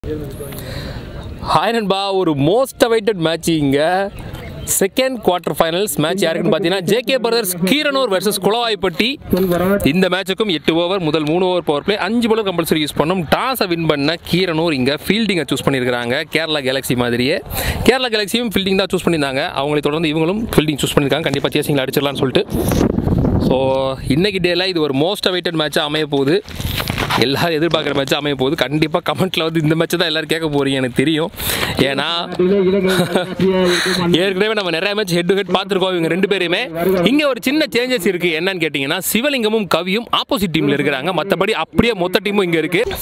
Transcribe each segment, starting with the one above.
Hi நண்பா ஒரு most awaited match இங்கே செகண்ட் குவார்டர் ஃபைனல்ஸ் மேட்ச் யாருக்குன்னு பார்த்தீங்கன்னா JK brothers Keeranur versus Kulavaippatti இந்த மேட்சுக்கும் எட்டு ஓவர் முதல் மூணு ஓவர் பவர் பிளே அஞ்சு பாலர் கம்பல்சரி யூஸ் பண்ணோம் டாஸை வின் பண்ண கீரனூர் இங்கே ஃபீல்டிங்கை சூஸ் பண்ணியிருக்காங்க கேரளா கேலக்ஸி மாதிரியே கேரளா கேலக்ஸியும் ஃபீல்டிங் தான் சூஸ் பண்ணியிருந்தாங்க அவங்களை தொடர்ந்து இவங்களும் ஃபீல்டிங் சூஸ் பண்ணியிருக்காங்க கண்டிப்பாக சேசிங்கில் அடிச்சிடலாம்னு சொல்லிட்டு ஸோ இன்னைக்கு டேல இது ஒரு மோஸ்ட் அவைட்டட் மேட்சாக அமைய போகுது எல்லாரும் எதிர்பார்க்குற மேட்ச் அமைய போகுது கண்டிப்பாக கமெண்ட்டில் வந்து இந்த மேட்ச் தான் எல்லாரும் கேட்க போறீங்க எனக்கு தெரியும் ஏன்னா ஏற்கனவே நம்ம நிறைய மேட்ச் ஹெட் டு ஹெட் பார்த்துருக்கோம் இவங்க ரெண்டு பேருமே இங்கே ஒரு சின்ன சேஞ்சஸ் இருக்குது என்னன்னு கேட்டிங்கன்னா சிவலிங்கமும் கவியும் ஆப்போசிட் டீமில் இருக்கிறாங்க மற்றபடி அப்படியே மொத்த டீமும் இங்கே இருக்குது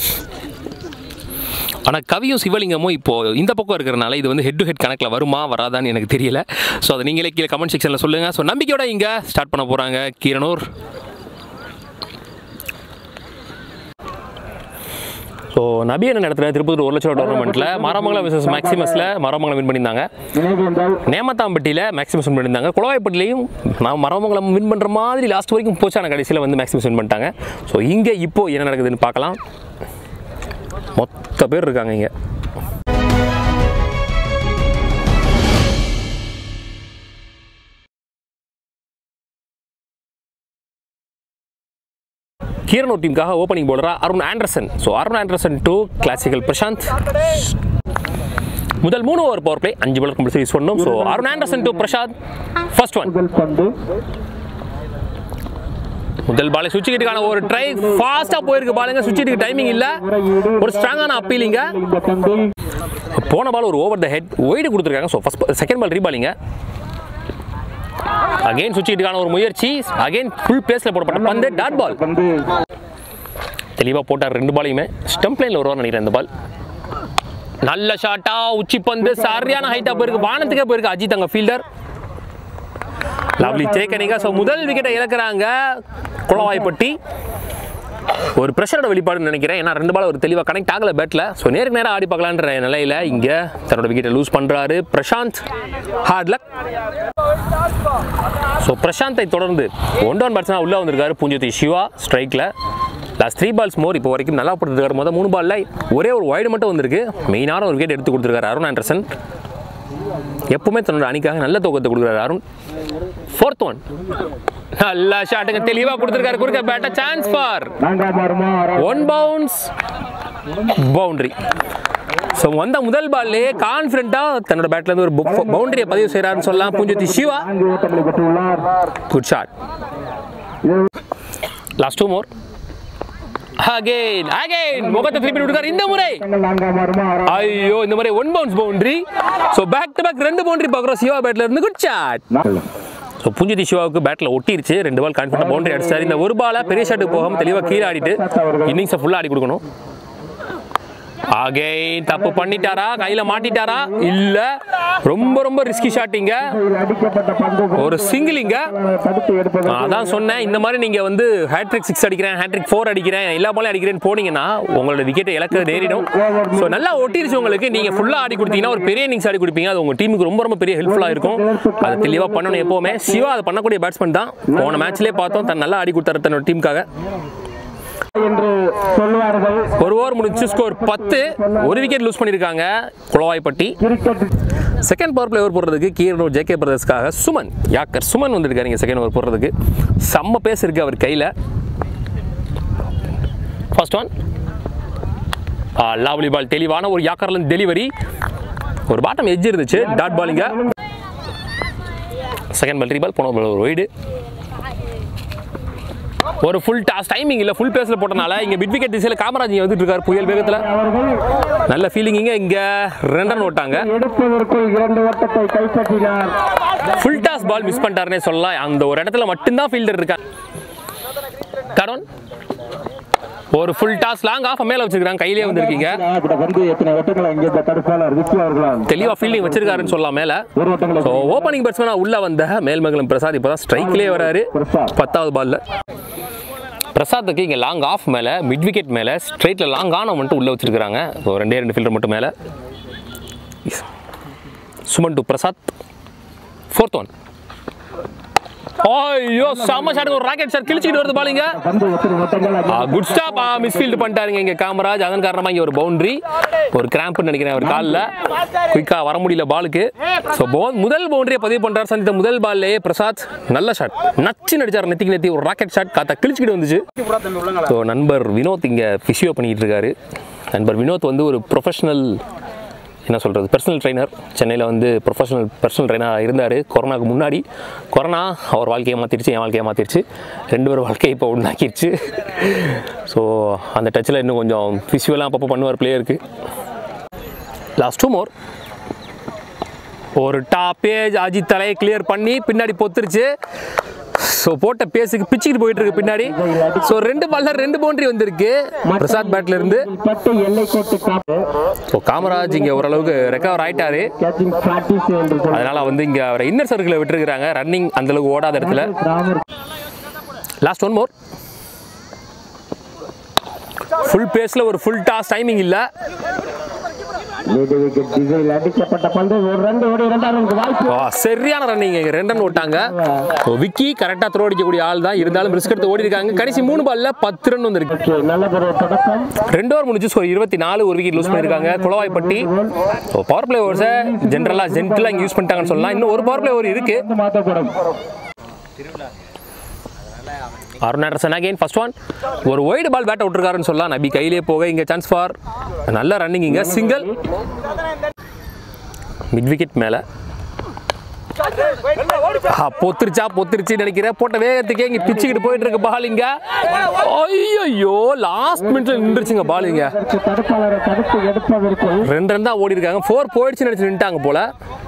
ஆனால் கவியும் சிவலிங்கமும் இப்போ இந்த பக்கம் இருக்கிறனால இது வந்து ஹெட் டு ஹெட் கணக்கில் வருமா வராதான்னு எனக்கு தெரியல ஸோ அதை நீங்களே கீழே கமெண்ட் செக்ஷனில் சொல்லுங்கள் ஸோ நம்பிக்கையோட இங்கே ஸ்டார்ட் பண்ண போகிறாங்க கீரனூர் ஸோ நபி என்ன நடத்துகிற திருப்பத்தூர் ஒரு லட்சம் டோர்னமெண்ட்டில் மரமங்கலம் விசஸ் மேக்ஸிமஸில் மரமங்கலம் வின் பண்ணியிருந்தாங்க நேமத்தாம்பட்டியில் மேக்ஸிமஸ் வின் பண்ணியிருந்தாங்க குளவாய்ப்பட்டிலையும் நான் மரமங்கலம் வின் பண்ணுற மாதிரி லாஸ்ட் வரைக்கும் போச்சு ஆனால் கடைசியில் வந்து மேக்ஸிமஸ் வின் பண்ணிட்டாங்க ஸோ இங்கே இப்போ என்ன நடக்குதுன்னு பார்க்கலாம் மொத்த பேர் இருக்காங்க இங்கே கீரனூர் டீமுக்காக ஓப்பனிங் போலரா Arun Anderson so Arun Anderson to classical Prashanth முதல் மூணு ஓவர் பவர் பிளே அஞ்சு பாலர் கம்பல்சரி யூஸ் பண்ணணும் so Arun Anderson to Prashanth first one முதல் பாலை சுவிட்சுக்கிட்டுக்கான ஒரு ட்ரை ஃபாஸ்ட்டாக போயிருக்கு பாலுங்க சுவிட்சுக்கு டைமிங் இல்லை ஒரு ஸ்ட்ராங்கான அப்பீலிங்க போன பால் ஒரு ஓவர் த ஹெட் ஒய்டு கொடுத்துருக்காங்க ஸோ ஃபஸ்ட் செகண்ட் பால் ரீபாலிங்க அகைன் சுவிட்சுக்கிட்டுக்கான ஒரு முயற்சி அகைன் ஃபுல் பேஸில் போடப்பட்ட பந்து டாட் பால் தெளிவாக போட்டார் ரெண்டு பாலையுமே ஸ்டம்ப் லைனில் வருவார் நினைக்கிறேன் இந்த பால் நல்ல ஷாட்டா உச்சி பந்து சரியான ஹைட்டா போயிருக்கு வானத்துக்கே போயிருக்கு அஜித் அங்க ஃபீல்டர் லவ்லி சேக்கனிகா ஸோ முதல் விக்கெட்டை இழக்கிறாங்க குளவாய்ப்பட்டி ஒரு ப்ரெஷரோட வெளிப்பாடுன்னு நினைக்கிறேன் ஏன்னா ரெண்டு பால் ஒரு தெளிவாக கனெக்ட் ஆகல பேட்டில் ஸோ நேருக்கு நேரம் ஆடி பார்க்கலான்ற நிலையில் இங்கே தன்னோட விக்கெட்டை லூஸ் பண்ணுறாரு பிரசாந்த் ஹார்ட் லக் ஸோ பிரசாந்தை தொடர்ந்து ஒன் டவுன் பேட்ஸ்மேன் உள்ளே வந்திருக்காரு பூஞ்சோதி சிவா ஸ்ட்ரைக்கில் லாஸ்ட் த்ரீ பால்ஸ் மோர் இப்போ வரைக்கும் நல்லா போட்டுருக்காரு மொதல் மூணு பால்ல ஒரே ஒரு வைடு மட்டும் வந்திருக்கு மெயினான ஒரு விக்கெட் எடுத்து கொடுத்துருக்காரு அருண் ஆண்டர்சன் எப்பவுமே தன்னோட அணிக்காக நல்ல தூக்கத்தை கொடுக்குறாரு அருண் ஃபோர்த் ஒன் நல்ல ஷாட்டுங்க தெளிவாக கொடுத்துருக்காரு குறுக்க பேட்ட chance for one bounce boundary so வந்த முதல் பால்லே கான்ஃபிடென்ட்டாக தன்னோட பேட்ல இருந்து ஒரு பவுண்டரியை பதிவு செய்கிறாருன்னு சொல்லலாம் Poonjothi Siva good shot last two more again again முகத்தை திருப்பி விட்டுருக்காரு இந்த முறை ஐயோ இந்த முறை one bounce boundary so back to back ரெண்டு பவுண்டரி பார்க்குறோம் சிவா பேட்ல இருந்து குட் ஷாட் ஸோ புஞ்சிதி சிவாவுக்கு பேட்டில் ஒட்டிருச்சு ரெண்டு பால் கான்ஃபிடன்ட் பவுண்டரி அடிச்சாரு இந்த ஒரு பாலை பெரிய ஷாட்டுக்கு போகாமல் தெளிவாக கீழே ஆடிட்டு இன்னிங்ஸை ஃபுல்லாக ஆடி கொடுக்கணும் அகைன் தப்பு பண்ணிட்டாரா கையில மாட்டிட்டாரா இல்ல ரொம்ப ரொம்ப ரிஸ்கி ஷாட்டிங்க ஒரு சிங்கிளிங்க அதான் சொன்னேன் இந்த மாதிரி நீங்க வந்து ஹேட்ரிக் சிக்ஸ் அடிக்கிறேன் ஹேட்ரிக் ஃபோர் அடிக்கிறேன் எல்லா பாலும் அடிக்கிறேன்னு போனீங்கன்னா உங்களோட விக்கெட்டை இழக்க நேரிடும் ஸோ நல்லா ஒட்டிருச்சு உங்களுக்கு நீங்க ஃபுல்லா ஆடி கொடுத்தீங்கன்னா ஒரு பெரிய இன்னிங்ஸ் ஆடி கொடுப்பீங்க அது உங்க டீமுக்கு ரொம்ப ரொம்ப பெரிய ஹெல்ப்ஃபுல்லா இருக்கும் அதை தெளிவா பண்ணணும் எப்பவுமே சிவா அதை பண்ணக்கூடிய பேட்ஸ்மேன் தான் போன மேட்ச்லேயே பார்த்தோம் தன் நல்லா ஆடி கொடுத்தாரு தன்னோட டீமுக்காக என்று சொல்வார்கள் ஒரு ஓவர் முடிச்சு ஸ்கோர் பத்து ஒரு விக்கெட் லூஸ் பண்ணியிருக்காங்க Kulavaippatti cricket second power play over போடுறதுக்கு கீரனூர் ஜேகே பிரதர்ஸ்க்காக சுமன் யாக்கர் சுமன் வந்திருக்காரு இங்கே செகண்ட் ஓவர் போடுறதுக்கு செம்ம பேஸ் இருக்கு அவர் கையில் ஃபர்ஸ்ட் ஒன் லாவ்லி பால் தெளிவான ஒரு யாக்கர்ல டெலிவரி ஒரு பாட்டம் எட்ஜ் இருந்துச்சு டாட் பாலிங்க செகண்ட் பால் ரீபால் போன ball ஒரு ஒய்டு ஒரு ஃபுல் டாஸ் டைமிங் இல்லை ஃபுல் பேஸில் போட்டனால இங்கே மிட் விக்கெட் திசையில் காமராஜ் இங்கே வந்துட்டு இருக்காரு புயல் வேகத்தில் நல்ல ஃபீலிங் இங்கே இங்கே ரெண்டு ரன் ஓட்டாங்க எடுப்பதற்குள் இரண்டு ஓட்டத்தை கைப்பற்றினார் ஃபுல் டாஸ் பால் மிஸ் பண்ணிட்டாருனே சொல்லலாம் அந்த ஒரு இடத்துல மட்டும்தான் ஃபீல்டர் இருக்கா கடன் ஒரு ஃபுல் டாஸ் லாங் ஆஃப் மேல வச்சிருக்காங்க கையிலே வந்திருக்கீங்க இப்ப வந்து எத்தனை ஓட்டங்களை இங்கே இந்த தடுப்பாளர் விக்கி அவர்களால் தெளிவா ஃபீல்டிங் வச்சிருக்காருன்னு சொல்லலாம் மேல ஒரு ஓட்டங்களை ஸோ ஓப்பனிங் பேட்ஸ்மேனா உள்ள வந்த மேல்மங்கலம் பிரசாத் இப்போதான் ஸ்ட்ரைக்லேயே வராரு பிரசாத். பத்தாவது பால்ல பிரசாத்துக்கு இங்கே லாங் ஆஃப் மேலே மிட் விக்கெட் மேலே ஸ்ட்ரைட்டில் லாங் ஆன மட்டும் உள்ளே வச்சிருக்காங்க ஸோ ரெண்டே ரெண்டு ஃபீல்டர் மட்டும் மேலே Suman to Prasad fourth one ஐயோ செம்ம ஷாட் ஒரு ராக்கெட் ஷாட் கிழிச்சிட்டு வருது பாலிங்க பந்து எத்தனை ஓட்டங்கள் குட் ஸ்டாப் மிஸ்ஃபீல்டு பண்ணிட்டாருங்க இங்க காமராஜ் அதன் காரணமா இங்க ஒரு பவுண்டரி ஒரு கிராம்ப் நினைக்கிறேன் ஒரு காலில் குயிக்கா வர முடியல பாலுக்கு ஸோ முதல் பவுண்டரியை பதிவு பண்றாரு சந்தித்த முதல் பால்லே பிரசாத் நல்ல ஷாட் நச்சு நடிச்சார் நெத்திக்கு நெத்தி ஒரு ராக்கெட் ஷாட் காத்தா கிழிச்சிக்கிட்டு வந்துச்சு ஸோ நண்பர் வினோத் இங்க பிசியோ பண்ணிட்டு இருக்காரு நண்பர் வினோத் வந்து ஒரு ப்ரொஃபஷனல் என்ன சொல்கிறது பர்சனல் ட்ரைனர் சென்னையில் வந்து ப்ரொஃபஷனல் பர்சனல் ட்ரைனராக இருந்தார் கொரோனாக்கு முன்னாடி கொரோனா அவர் வாழ்க்கையை மாற்றிருச்சு என் வாழ்க்கையை மாற்றிருச்சு ரெண்டு பேரும் வாழ்க்கையை இப்போ உண்டாக்கிருச்சு ஸோ அந்த டச்சில் இன்னும் கொஞ்சம் ஃபிசியலாக அப்பப்போ பண்ணுவார் பிளேயருக்கு லாஸ்ட் டூ மோர் ஒரு டாப் பேஜ் அஜித் தலையை கிளியர் பண்ணி பின்னாடி பொத்துருச்சு ஸோ போட்ட பேஸுக்கு பிச்சுக்கிட்டு போயிட்டு இருக்கு பின்னாடி ஸோ ரெண்டு பால்ல ரெண்டு பவுண்டரி வந்திருக்கு பிரசாத் பேட்ல இருந்து பட்டு எல்லை கோட்டு காப்பு ஸோ காமராஜ் இங்கே ஓரளவுக்கு ரெக்கவர் ஆயிட்டாரு கேச்சிங் பிராக்டிஸ் என்று சொல்லி அதனால வந்து இங்கே அவரை இன்னர் சர்க்கிளில் விட்டுருக்காங்க ரன்னிங் அந்த அளவுக்கு ஓடாத இடத்துல Ramar last one more full பேஸில் ஒரு ஃபுல் டாஸ் டைமிங் இல்லை மீது விக்கெட் திசையில் அடிக்கப்பட்ட பந்து ஒரு ரன் ஓடி இரண்டாம் ரனுக்கு வாய்ப்பு சரியான ரன்னிங் இங்கே ரெண்டு ரன் விட்டாங்க ஸோ விக்கி கரெக்டாக த்ரோ அடிக்கக்கூடிய ஆள் தான் இருந்தாலும் ரிஸ்க் எடுத்து ஓடி இருக்காங்க கடைசி மூணு பால்ல பத்து ரன் வந்திருக்கு ஓகே நல்ல ஒரு தொடக்கம் ரெண்டு ஓவர் முடிஞ்சு ஸோ இருபத்தி நாலு ஒரு விக்கெட் லூஸ் பண்ணியிருக்காங்க குளவாய்ப்பட்டி ஸோ பவர் பிளே ஓவர்ஸை ஜென்ரலாக ஜென்டலாக இங்கே யூஸ் பண்ணிட்டாங்கன்னு சொல்லலாம் இன்னும் ஒரு பவர் பிளே ஓவர் இருக்கு வந்து மாற்றப்படும் Arun Anderson again first one ஒரு ஒயிட் பால் பேட்டை விட்டுருக்காருன்னு சொல்லலாம் நபி கையிலே போக இங்கே சான்ஸ் ஃபார் நல்ல ரன்னிங் இங்கே சிங்கிள் மிட் விக்கெட் மேலே பொத்துருச்சா பொத்துருச்சு நினைக்கிறேன் போட்ட வேகத்துக்கே இங்கே பிச்சுக்கிட்டு போயிட்டு இருக்கு பால் இங்க ஐயோ லாஸ்ட் மினிட்ல நின்றுச்சுங்க பால் இங்க அதற்கு தடுப்பாளரை தடுத்து எடுப்பதற்கு ரெண்டு ரன் தான் ஓடி இருக்காங்க ஃபோர் போயிடுச்சு நினைச்சு நின்ட்டாங்க போல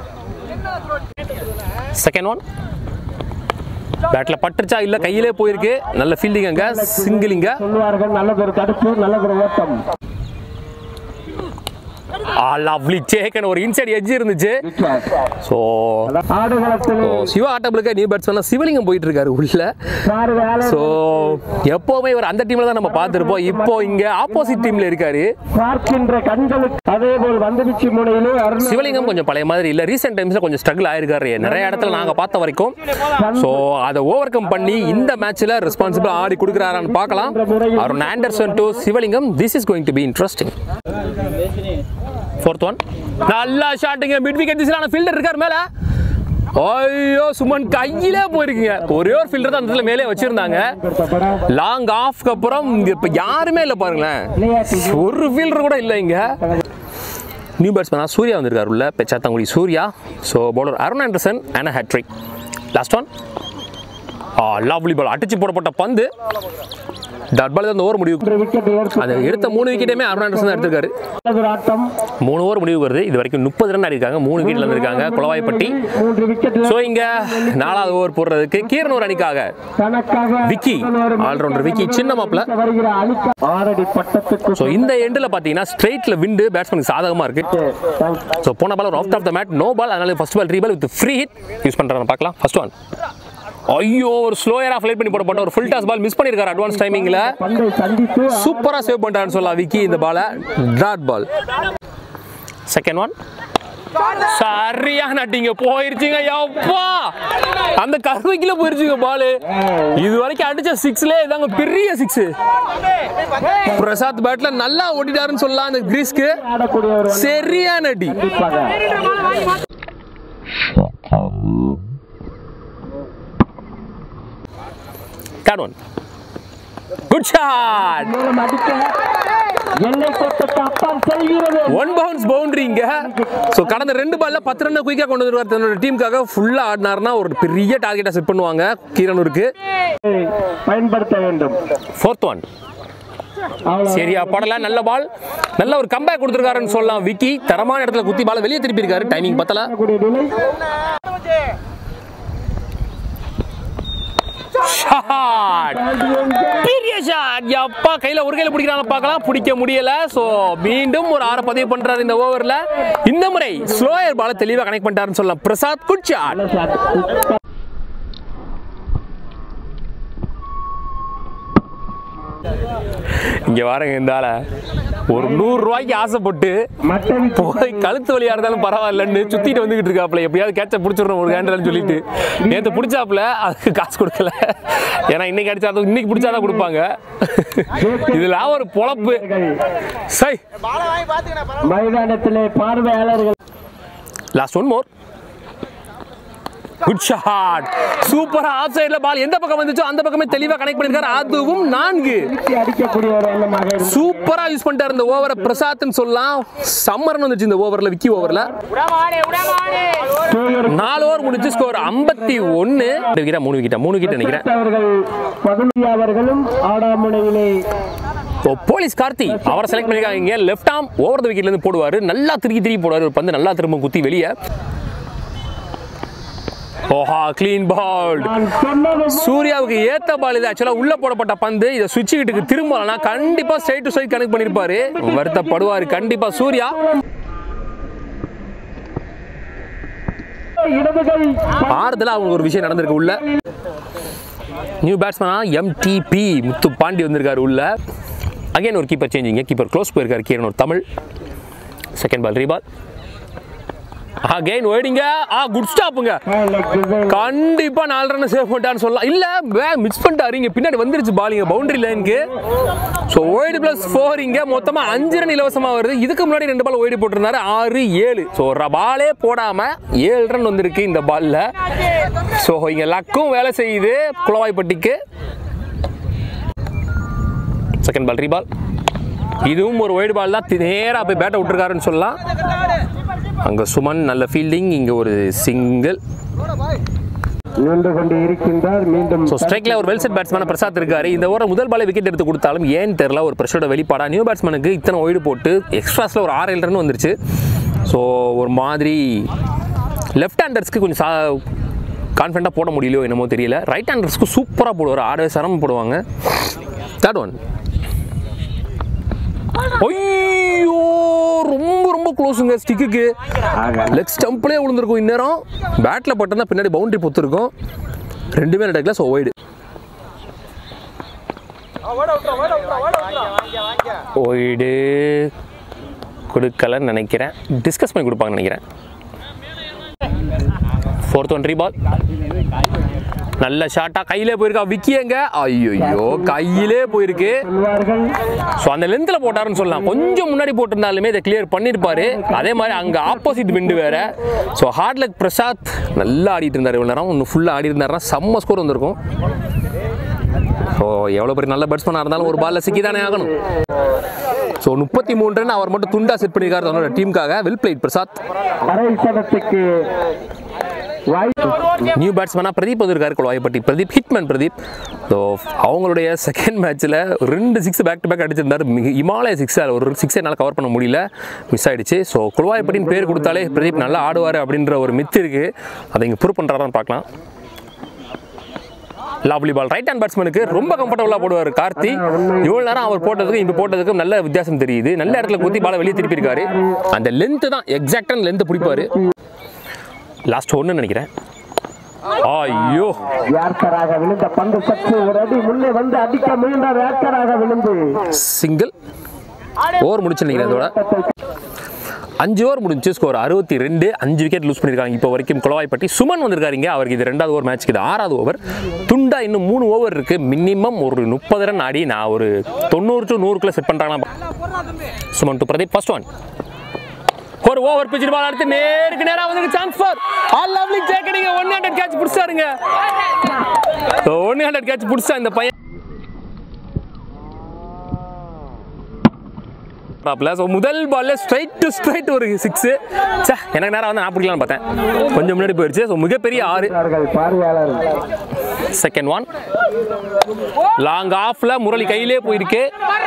செகண்ட் ஒன் பேட்ல பட்டுருச்சா இல்ல கையிலே போயிருக்கு நல்ல ஃபீல்டிங் அங்க சிங்கிள் இங்க சொல்வார்கள் நல்லதொரு தடுப்பு நல்லதொரு ஓட்டம் லவ்லி சேக்கன் ஒரு இன்சைட் எட்ஜ் இருந்துச்சு விக்கெட் ஸோ ஆடுகளத்தில் சிவா ஆட்டபிளுக்கு நியூ பேட்ஸ்மேன் சிவலிங்கம் போயிட்டு இருக்காரு உள்ள பார்வையாளர் ஸோ எப்போவுமே இவர் அந்த டீம்ல தான் நம்ம பார்த்துருப்போம் இப்போ இங்க ஆப்போசிட் டீம்ல இருக்காரு பார்க்கின்ற கண்களுக்கு அதே போல் வந்துடுச்சு முனையிலே அருண் சிவலிங்கம் கொஞ்சம் பழைய மாதிரி இல்லை ரீசெண்ட் டைம்ஸில் கொஞ்சம் ஸ்ட்ரகிள் ஆயிருக்காரு நிறைய இடத்துல நாங்கள் பார்த்த வரைக்கும் ஸோ அதை ஓவர் கம் பண்ணி இந்த மேட்ச்சில் ரெஸ்பான்சிபிள் ஆடி கொடுக்குறாரான்னு பார்க்கலாம் Arun Anderson to Sivalingam this is going to be interesting fourth one நல்லா ஷாட்டுங்க மிட் விக்கெட் திசையிலான ஃபீல்டர் இருக்கார் மேலே ஐயோ சுமன் கையிலே போயிருக்குங்க ஒரே ஒரு ஃபீல்டர் தான் அந்த இடத்துல மேலே வச்சிருந்தாங்க லாங் ஆஃப்க்கு அப்புறம் இங்க இப்போ யாருமே இல்லை பாருங்களேன் ஒரு ஃபீல்டர் கூட இல்லை இங்க நியூ பேட்ஸ்மேனா சூர்யா வந்திருக்காரு உள்ள Pechathangudi Surya so bowler Arun Anderson and hat trick last one lovely ball அடிச்சு போடப்பட்ட பந்து டாட் பால் அந்த ஓவர் முடிவு விக்கெட் அது எடுத்த மூணு விக்கெட்டுமே அருண் ஆண்டர்சன் தான் எடுத்திருக்காரு ஏற்பட்டது ஆட்டம் மூணு ஓவர் முடிவு வருது இது வரைக்கும் முப்பது ரன் ஆடிருக்காங்க மூணு விக்கெட்ல இருந்திருக்காங்க குளவாய்ப்பட்டி மூன்று விக்கெட் ஸோ இங்க நாலாவது ஓவர் போடுறதுக்கு கீரனூர் அணிக்காக தனக்காக விக்கி ஆல்ரவுண்டர் விக்கி சின்ன மாப்பிள வருகிற அணிக்க ஆறடி பட்டத்துக்கு ஸோ இந்த எண்டில் பார்த்தீங்கன்னா ஸ்ட்ரெயிட்ல விண்டு பேட்ஸ்மேனுக்கு சாதகமாக இருக்கு ஸோ போன பால் ஒரு off off the mat no ball அதனால first ball reball with free hit use பண்ணுறாங்க பார்க்கலாம் ஃபர்ஸ்ட் ஒன் ஐயோ ஒரு ஸ்லோயரா ஃபிளைட் பண்ணி போடப்பட்ட ஒரு ஃபுல் டாஸ் பால் மிஸ் பண்ணியிருக்காரு அட்வான்ஸ் டைமிங்ல பந்தை சந்தித்து சூப்பரா சேவ் பண்ணிட்டாருன்னு சொல்லலாம் விக்கி இந்த பாலை டாட் பால் செகண்ட் ஒன் சரியா நட்டிங்க போயிருச்சுங்க யப்பா அந்த கருவைக்குள்ள போயிருச்சுங்க பால் இது வரைக்கும் அடிச்ச சிக்ஸ்ல இதாங்க பெரிய சிக்ஸ் பிரசாத் பேட்ல நல்லா ஓடிட்டாருன்னு சொல்லலாம் அந்த கிரீஸ்க்கு ஆடக்கூடிய ஒரு சரியான அடி கண்டிப்பாக தேர்ட் ஒன் குட் ஷாட் மூலம் அடிக்க எல்லை கோட்டுக்கு அப்பால் செல்கிறது ஒன் பவுன்ஸ் பவுண்டரிங்க ஸோ கடந்த ரெண்டு பால்ல பத்து ரன் குயிக்காக கொண்டு வந்துருவார் தன்னோட டீமுக்காக ஃபுல்லாக ஆடினார்னா ஒரு பெரிய டார்கெட்டை செட் பண்ணுவாங்க கீரனூருக்கு பயன்படுத்த வேண்டும் ஃபோர்த் ஒன் அவ்வளவு சரியா படல நல்ல பால் நல்ல ஒரு கம்பேக் கொடுத்துருக்காருன்னு சொல்லலாம் விக்கி தரமான இடத்துல குத்தி பால் வெளியே திருப்பி இருக்காரு டைமிங் பத்தல கூடிய நிலை ஷாட் பெரிய ஷாட் எப்பா கையில ஒரு கையில பிடிக்கிறாங்க பார்க்கலாம் பிடிக்க முடியல ஸோ மீண்டும் ஒரு ஆறு பதிவு பண்றாரு இந்த ஓவர்ல இந்த முறை ஸ்லோயர் பால தெளிவா கனெக்ட் பண்ணிட்டாருன்னு சொல்லலாம் பிரசாத் குட் ஷாட் நல்ல shot. இங்க வாரங்க இந்த ஆளை ஒரு நூறு ரூபாய்க்கு ஆசைப்பட்டு மட்டன் போய் கழுத்து வலியா இருந்தாலும் பரவாயில்லன்னு சுத்திட்டு வந்துகிட்டு இருக்காப்ல எப்படியாவது கேட்ச பிடிச்சிடணும் ஒரு ஹேண்டல்னு சொல்லிட்டு நேத்து பிடிச்சாப்ல அதுக்கு காசு கொடுக்கல ஏன்னா இன்னைக்கு அடிச்சா அது இன்னைக்கு பிடிச்சாதான் கொடுப்பாங்க இதுல ஒரு பொழப்பு சை மைதானத்திலே பார்வையாளர்கள் last one more good shot சூப்பரா ஆஃப் சைடுல பால் எந்த பக்கம் வந்துச்சோ அந்த பக்கமே தெளிவா கனெக்ட் பண்ணிருக்காரு அதுவும் நான்கு வீழ்த்தி அடிக்கக்கூடிய ஒரு எண்ணமாக இருந்தது சூப்பரா யூஸ் பண்ணிட்டாரு இந்த ஓவரை பிரசாத்னு சொல்லலாம் சம்மர்னு வந்துச்சு இந்த ஓவர்ல விக்கி ஓவர்ல நாலு ஓவர் முடிச்சு ஸ்கோர் ஐம்பத்தி ஒன்னு விக்கெட்டா மூணு விக்கெட்டா மூணு விக்கெட் நினைக்கிறேன் அவர்கள் பகுதி அவர்களும் ஆடாமுனையிலே ஓ போலீஸ் கார்த்தி அவரை செலக்ட் பண்ணிருக்காங்க லெஃப்ட் ஆம் ஓவர் த விக்கெட்ல இருந்து போடுவாரு நல்லா திருப்பி திருப்பி போடுவாரு ஒரு பந்து நல்லா திரும்ப குத்தி வெளியே ஓஹா க்ளீன் பால் நான் சொன்னது சூர்யாவுக்கு ஏத்த பால் இது ஆக்சுவலா உள்ள போடப்பட்ட பந்து இதை சுவிட்ச் கிட்டுக்கு திரும்பலனா கண்டிப்பா ஸ்ட்ரைட் டு ஸ்ட்ரைட் கனெக்ட் பண்ணிருப்பாரு வருத்தப்படுவாரு கண்டிப்பா சூர்யா இடதுகை ஆறுதல அவங்க ஒரு விஷயம் நடந்திருக்கு உள்ள நியூ பேட்ஸ்மேனா எம்டிபி முத்து பாண்டி வந்திருக்காரு உள்ள அகைன் ஒரு கீப்பர் சேஞ்சிங்க கீப்பர் க்ளோஸ் போயிருக்காரு கீரன் ஒரு Tamil second ball reball again ஓடிங்க ஆ குட் ஸ்டாப்புங்க கண்டிப்பா நாலு ரன் சேவ் பண்ணிட்டான்னு சொல்லலாம் இல்ல மிஸ் பண்ணிட்டாரு இங்க பின்னாடி வந்துருச்சு பாலிங்க பவுண்டரி லைனுக்கு ஸோ ஒய்டு பிளஸ் ஃபோர் இங்க மொத்தமா அஞ்சு ரன் இலவசமா வருது இதுக்கு முன்னாடி ரெண்டு பால் ஒய்டு போட்டிருந்தாரு ஆறு ஏழு ஸோ பாலே போடாம ஏழு ரன் வந்திருக்கு இந்த பால்ல ஸோ இங்க லக்கும் வேலை செய்யுது குளவாய்ப்பட்டிக்கு செகண்ட் பால் ரீபால் இதுவும் ஒரு ஒய்டு பால் தான் நேராக போய் பேட்டை விட்டுருக்காருன்னு சொல்லலாம் அங்கே சுமன் நல்ல ஃபீல்டிங் இங்கே ஒரு சிங்கிள் நின்று கொண்டு இருக்கின்றார் மீண்டும் ஸோ ஸ்ட்ரைக்ல ஒரு வெல் செட் பேட்ஸ்மேன் பிரசாத் இருக்காரு இந்த ஓவர் முதல் பாலை விக்கெட் எடுத்து கொடுத்தாலும் ஏன்னு தெரியல ஒரு ப்ரெஷரோட வெளிப்பாடா நியூ பேட்ஸ்மேனுக்கு இத்தனை ஒய்டு போட்டு எக்ஸ்ட்ராஸில் ஒரு ஆறு ஏழு ரன் வந்துருச்சு ஸோ ஒரு மாதிரி லெஃப்ட் ஹேண்டர்ஸ்க்கு கொஞ்சம் சா கான்ஃபிடண்ட்டாக போட முடியலையோ என்னமோ தெரியல ரைட் ஹேண்டர்ஸ்க்கு சூப்பராக போடுவார் ஆடவே சிரமம் போடுவாங்க தேர்ட் ஒன் ஐயோ ரொம்ப ரொம்ப க்ளோஸுங்க ஸ்டிக்குக்கு ஆக லெக் ஸ்டம்ப்லேயே விழுந்திருக்கும் இந்நேரம் பேட்டில் பட்டிருந்தா பின்னாடி பவுண்டரி பொத்துருக்கும் ரெண்டுமே நடக்கல ஸோ ஒய்டு ஒய்டு கொடுக்கலன்னு நினைக்கிறேன் டிஸ்கஸ் பண்ணி கொடுப்பாங்கன்னு நினைக்கிறேன் ஃபோர்த் ஒன் பால் நல்ல ஷாட்டாக கையிலே போயிருக்கா விக்கி எங்க ஐயோ கையிலே போயிருக்கு சொல்வார்கள் ஸோ அந்த லென்த்தில் போட்டாருன்னு சொல்லலாம் கொஞ்சம் முன்னாடி போட்டிருந்தாலுமே இதை கிளியர் பண்ணியிருப்பாரு அதே மாதிரி அங்கே ஆப்போசிட் விண்டு வேற ஸோ ஹார்ட் லக் பிரசாத் நல்லா ஆடிட்டு இருந்தார் இவ்வளோ நேரம் இன்னும் ஃபுல்லாக ஆடி இருந்தாருன்னா செம்ம ஸ்கோர் வந்திருக்கும் ஸோ எவ்வளோ பெரிய நல்ல பேட்ஸ்மேனாக இருந்தாலும் ஒரு பால்ல சிக்கி தானே ஆகணும் ஸோ முப்பத்தி மூணு ரன் அவர் மட்டும் துண்டா செட் பண்ணியிருக்காரு தன்னோட டீமுக்காக வெல் பிளேட் பிரசாத் அரை சதத்துக்கு வாய்ப்பு நியூ பேட்ஸ்மேனாக பிரதீப் வந்திருக்காரு குழவாய்ப்பட்டி பிரதீப் ஹிட்மேன் பிரதீப் ஸோ அவங்களுடைய செகண்ட் மேட்ச்சில் ரெண்டு சிக்ஸ் பேக் டு பேக் அடிச்சிருந்தாரு மிக இமாலய சிக்ஸ் ஒரு சிக்ஸ் என்னால் கவர் பண்ண முடியல மிஸ் ஆயிடுச்சு ஸோ குழவாய்ப்பட்டின்னு பேர் கொடுத்தாலே பிரதீப் நல்லா ஆடுவார் அப்படின்ற ஒரு மித்து இருக்குது அதை இங்கே ப்ரூவ் பண்ணுறாரான்னு பார்க்கலாம் லாப்லி பால் ரைட் ஹேண்ட் பேட்ஸ்மேனுக்கு ரொம்ப கம்ஃபர்டபுளாக போடுவார் கார்த்தி இவ்வளோ நேரம் அவர் போட்டதுக்கும் இப்போ போட்டதுக்கும் நல்ல வித்தியாசம் தெரியுது நல்ல இடத்துல குத்தி பாலை வெளியே திருப்பியிருக்காரு அந்த லென்த்து தான் எக்ஸாக்டான லென்த்து பிடிப்பாரு லாஸ்ட் ஒன்று நினைக்கிறேன் ஐயோ யார்கராக விழுந்த பந்து சற்று ஒரு அடி முன்னே வந்து அடிக்க முயன்றார் யார்கராக விழுந்து சிங்கிள் ஓவர் முடிச்சு நினைக்கிறேன் இதோட அஞ்சு ஓவர் முடிஞ்சு ஸ்கோர் அறுபத்தி ரெண்டு அஞ்சு விக்கெட் லூஸ் பண்ணியிருக்காங்க இப்போ வரைக்கும் குளவாய்ப்பட்டி சுமன் வந்திருக்காருங்க அவருக்கு இது ரெண்டாவது ஓவர் மேட்ச்க்கு இது ஆறாவது ஓவர் துண்டா இன்னும் மூணு ஓவர் இருக்கு மினிமம் ஒரு முப்பது ரன் ஆடி நான் ஒரு தொண்ணூறு டு நூறுக்குள்ள செட் பண்ணுறாங்களா Suman to Pradeep first one ஒரு ஓவர் பிச்சு பால் அடுத்து நேருக்கு நேரா வந்து சான்ஸ் ஃபார் ஆல் லவ்லி ஜேக்கடிங்க ஒன் ஹண்ட்ரட் கேட்ச் பிடிச்சாருங்க ஒன் ஹண்ட்ரட் கேட்ச் பிடிச்சா இந்த பையன் ப்ராப்ல ஸோ முதல் பால்ல ஸ்ட்ரைட் டு ஸ்ட்ரைட் ஒரு சிக்ஸ் சே எனக்கு நேரம் வந்து நான் பிடிக்கலாம்னு பார்த்தேன் கொஞ்சம் முன்னாடி போயிடுச்சு ஸோ மிகப்பெரிய ஆறு அவர்கள் பார்வையாளர் செகண்ட் ஒன் லாங் ஆஃப்ல முரளி கையிலே போயிருக்கு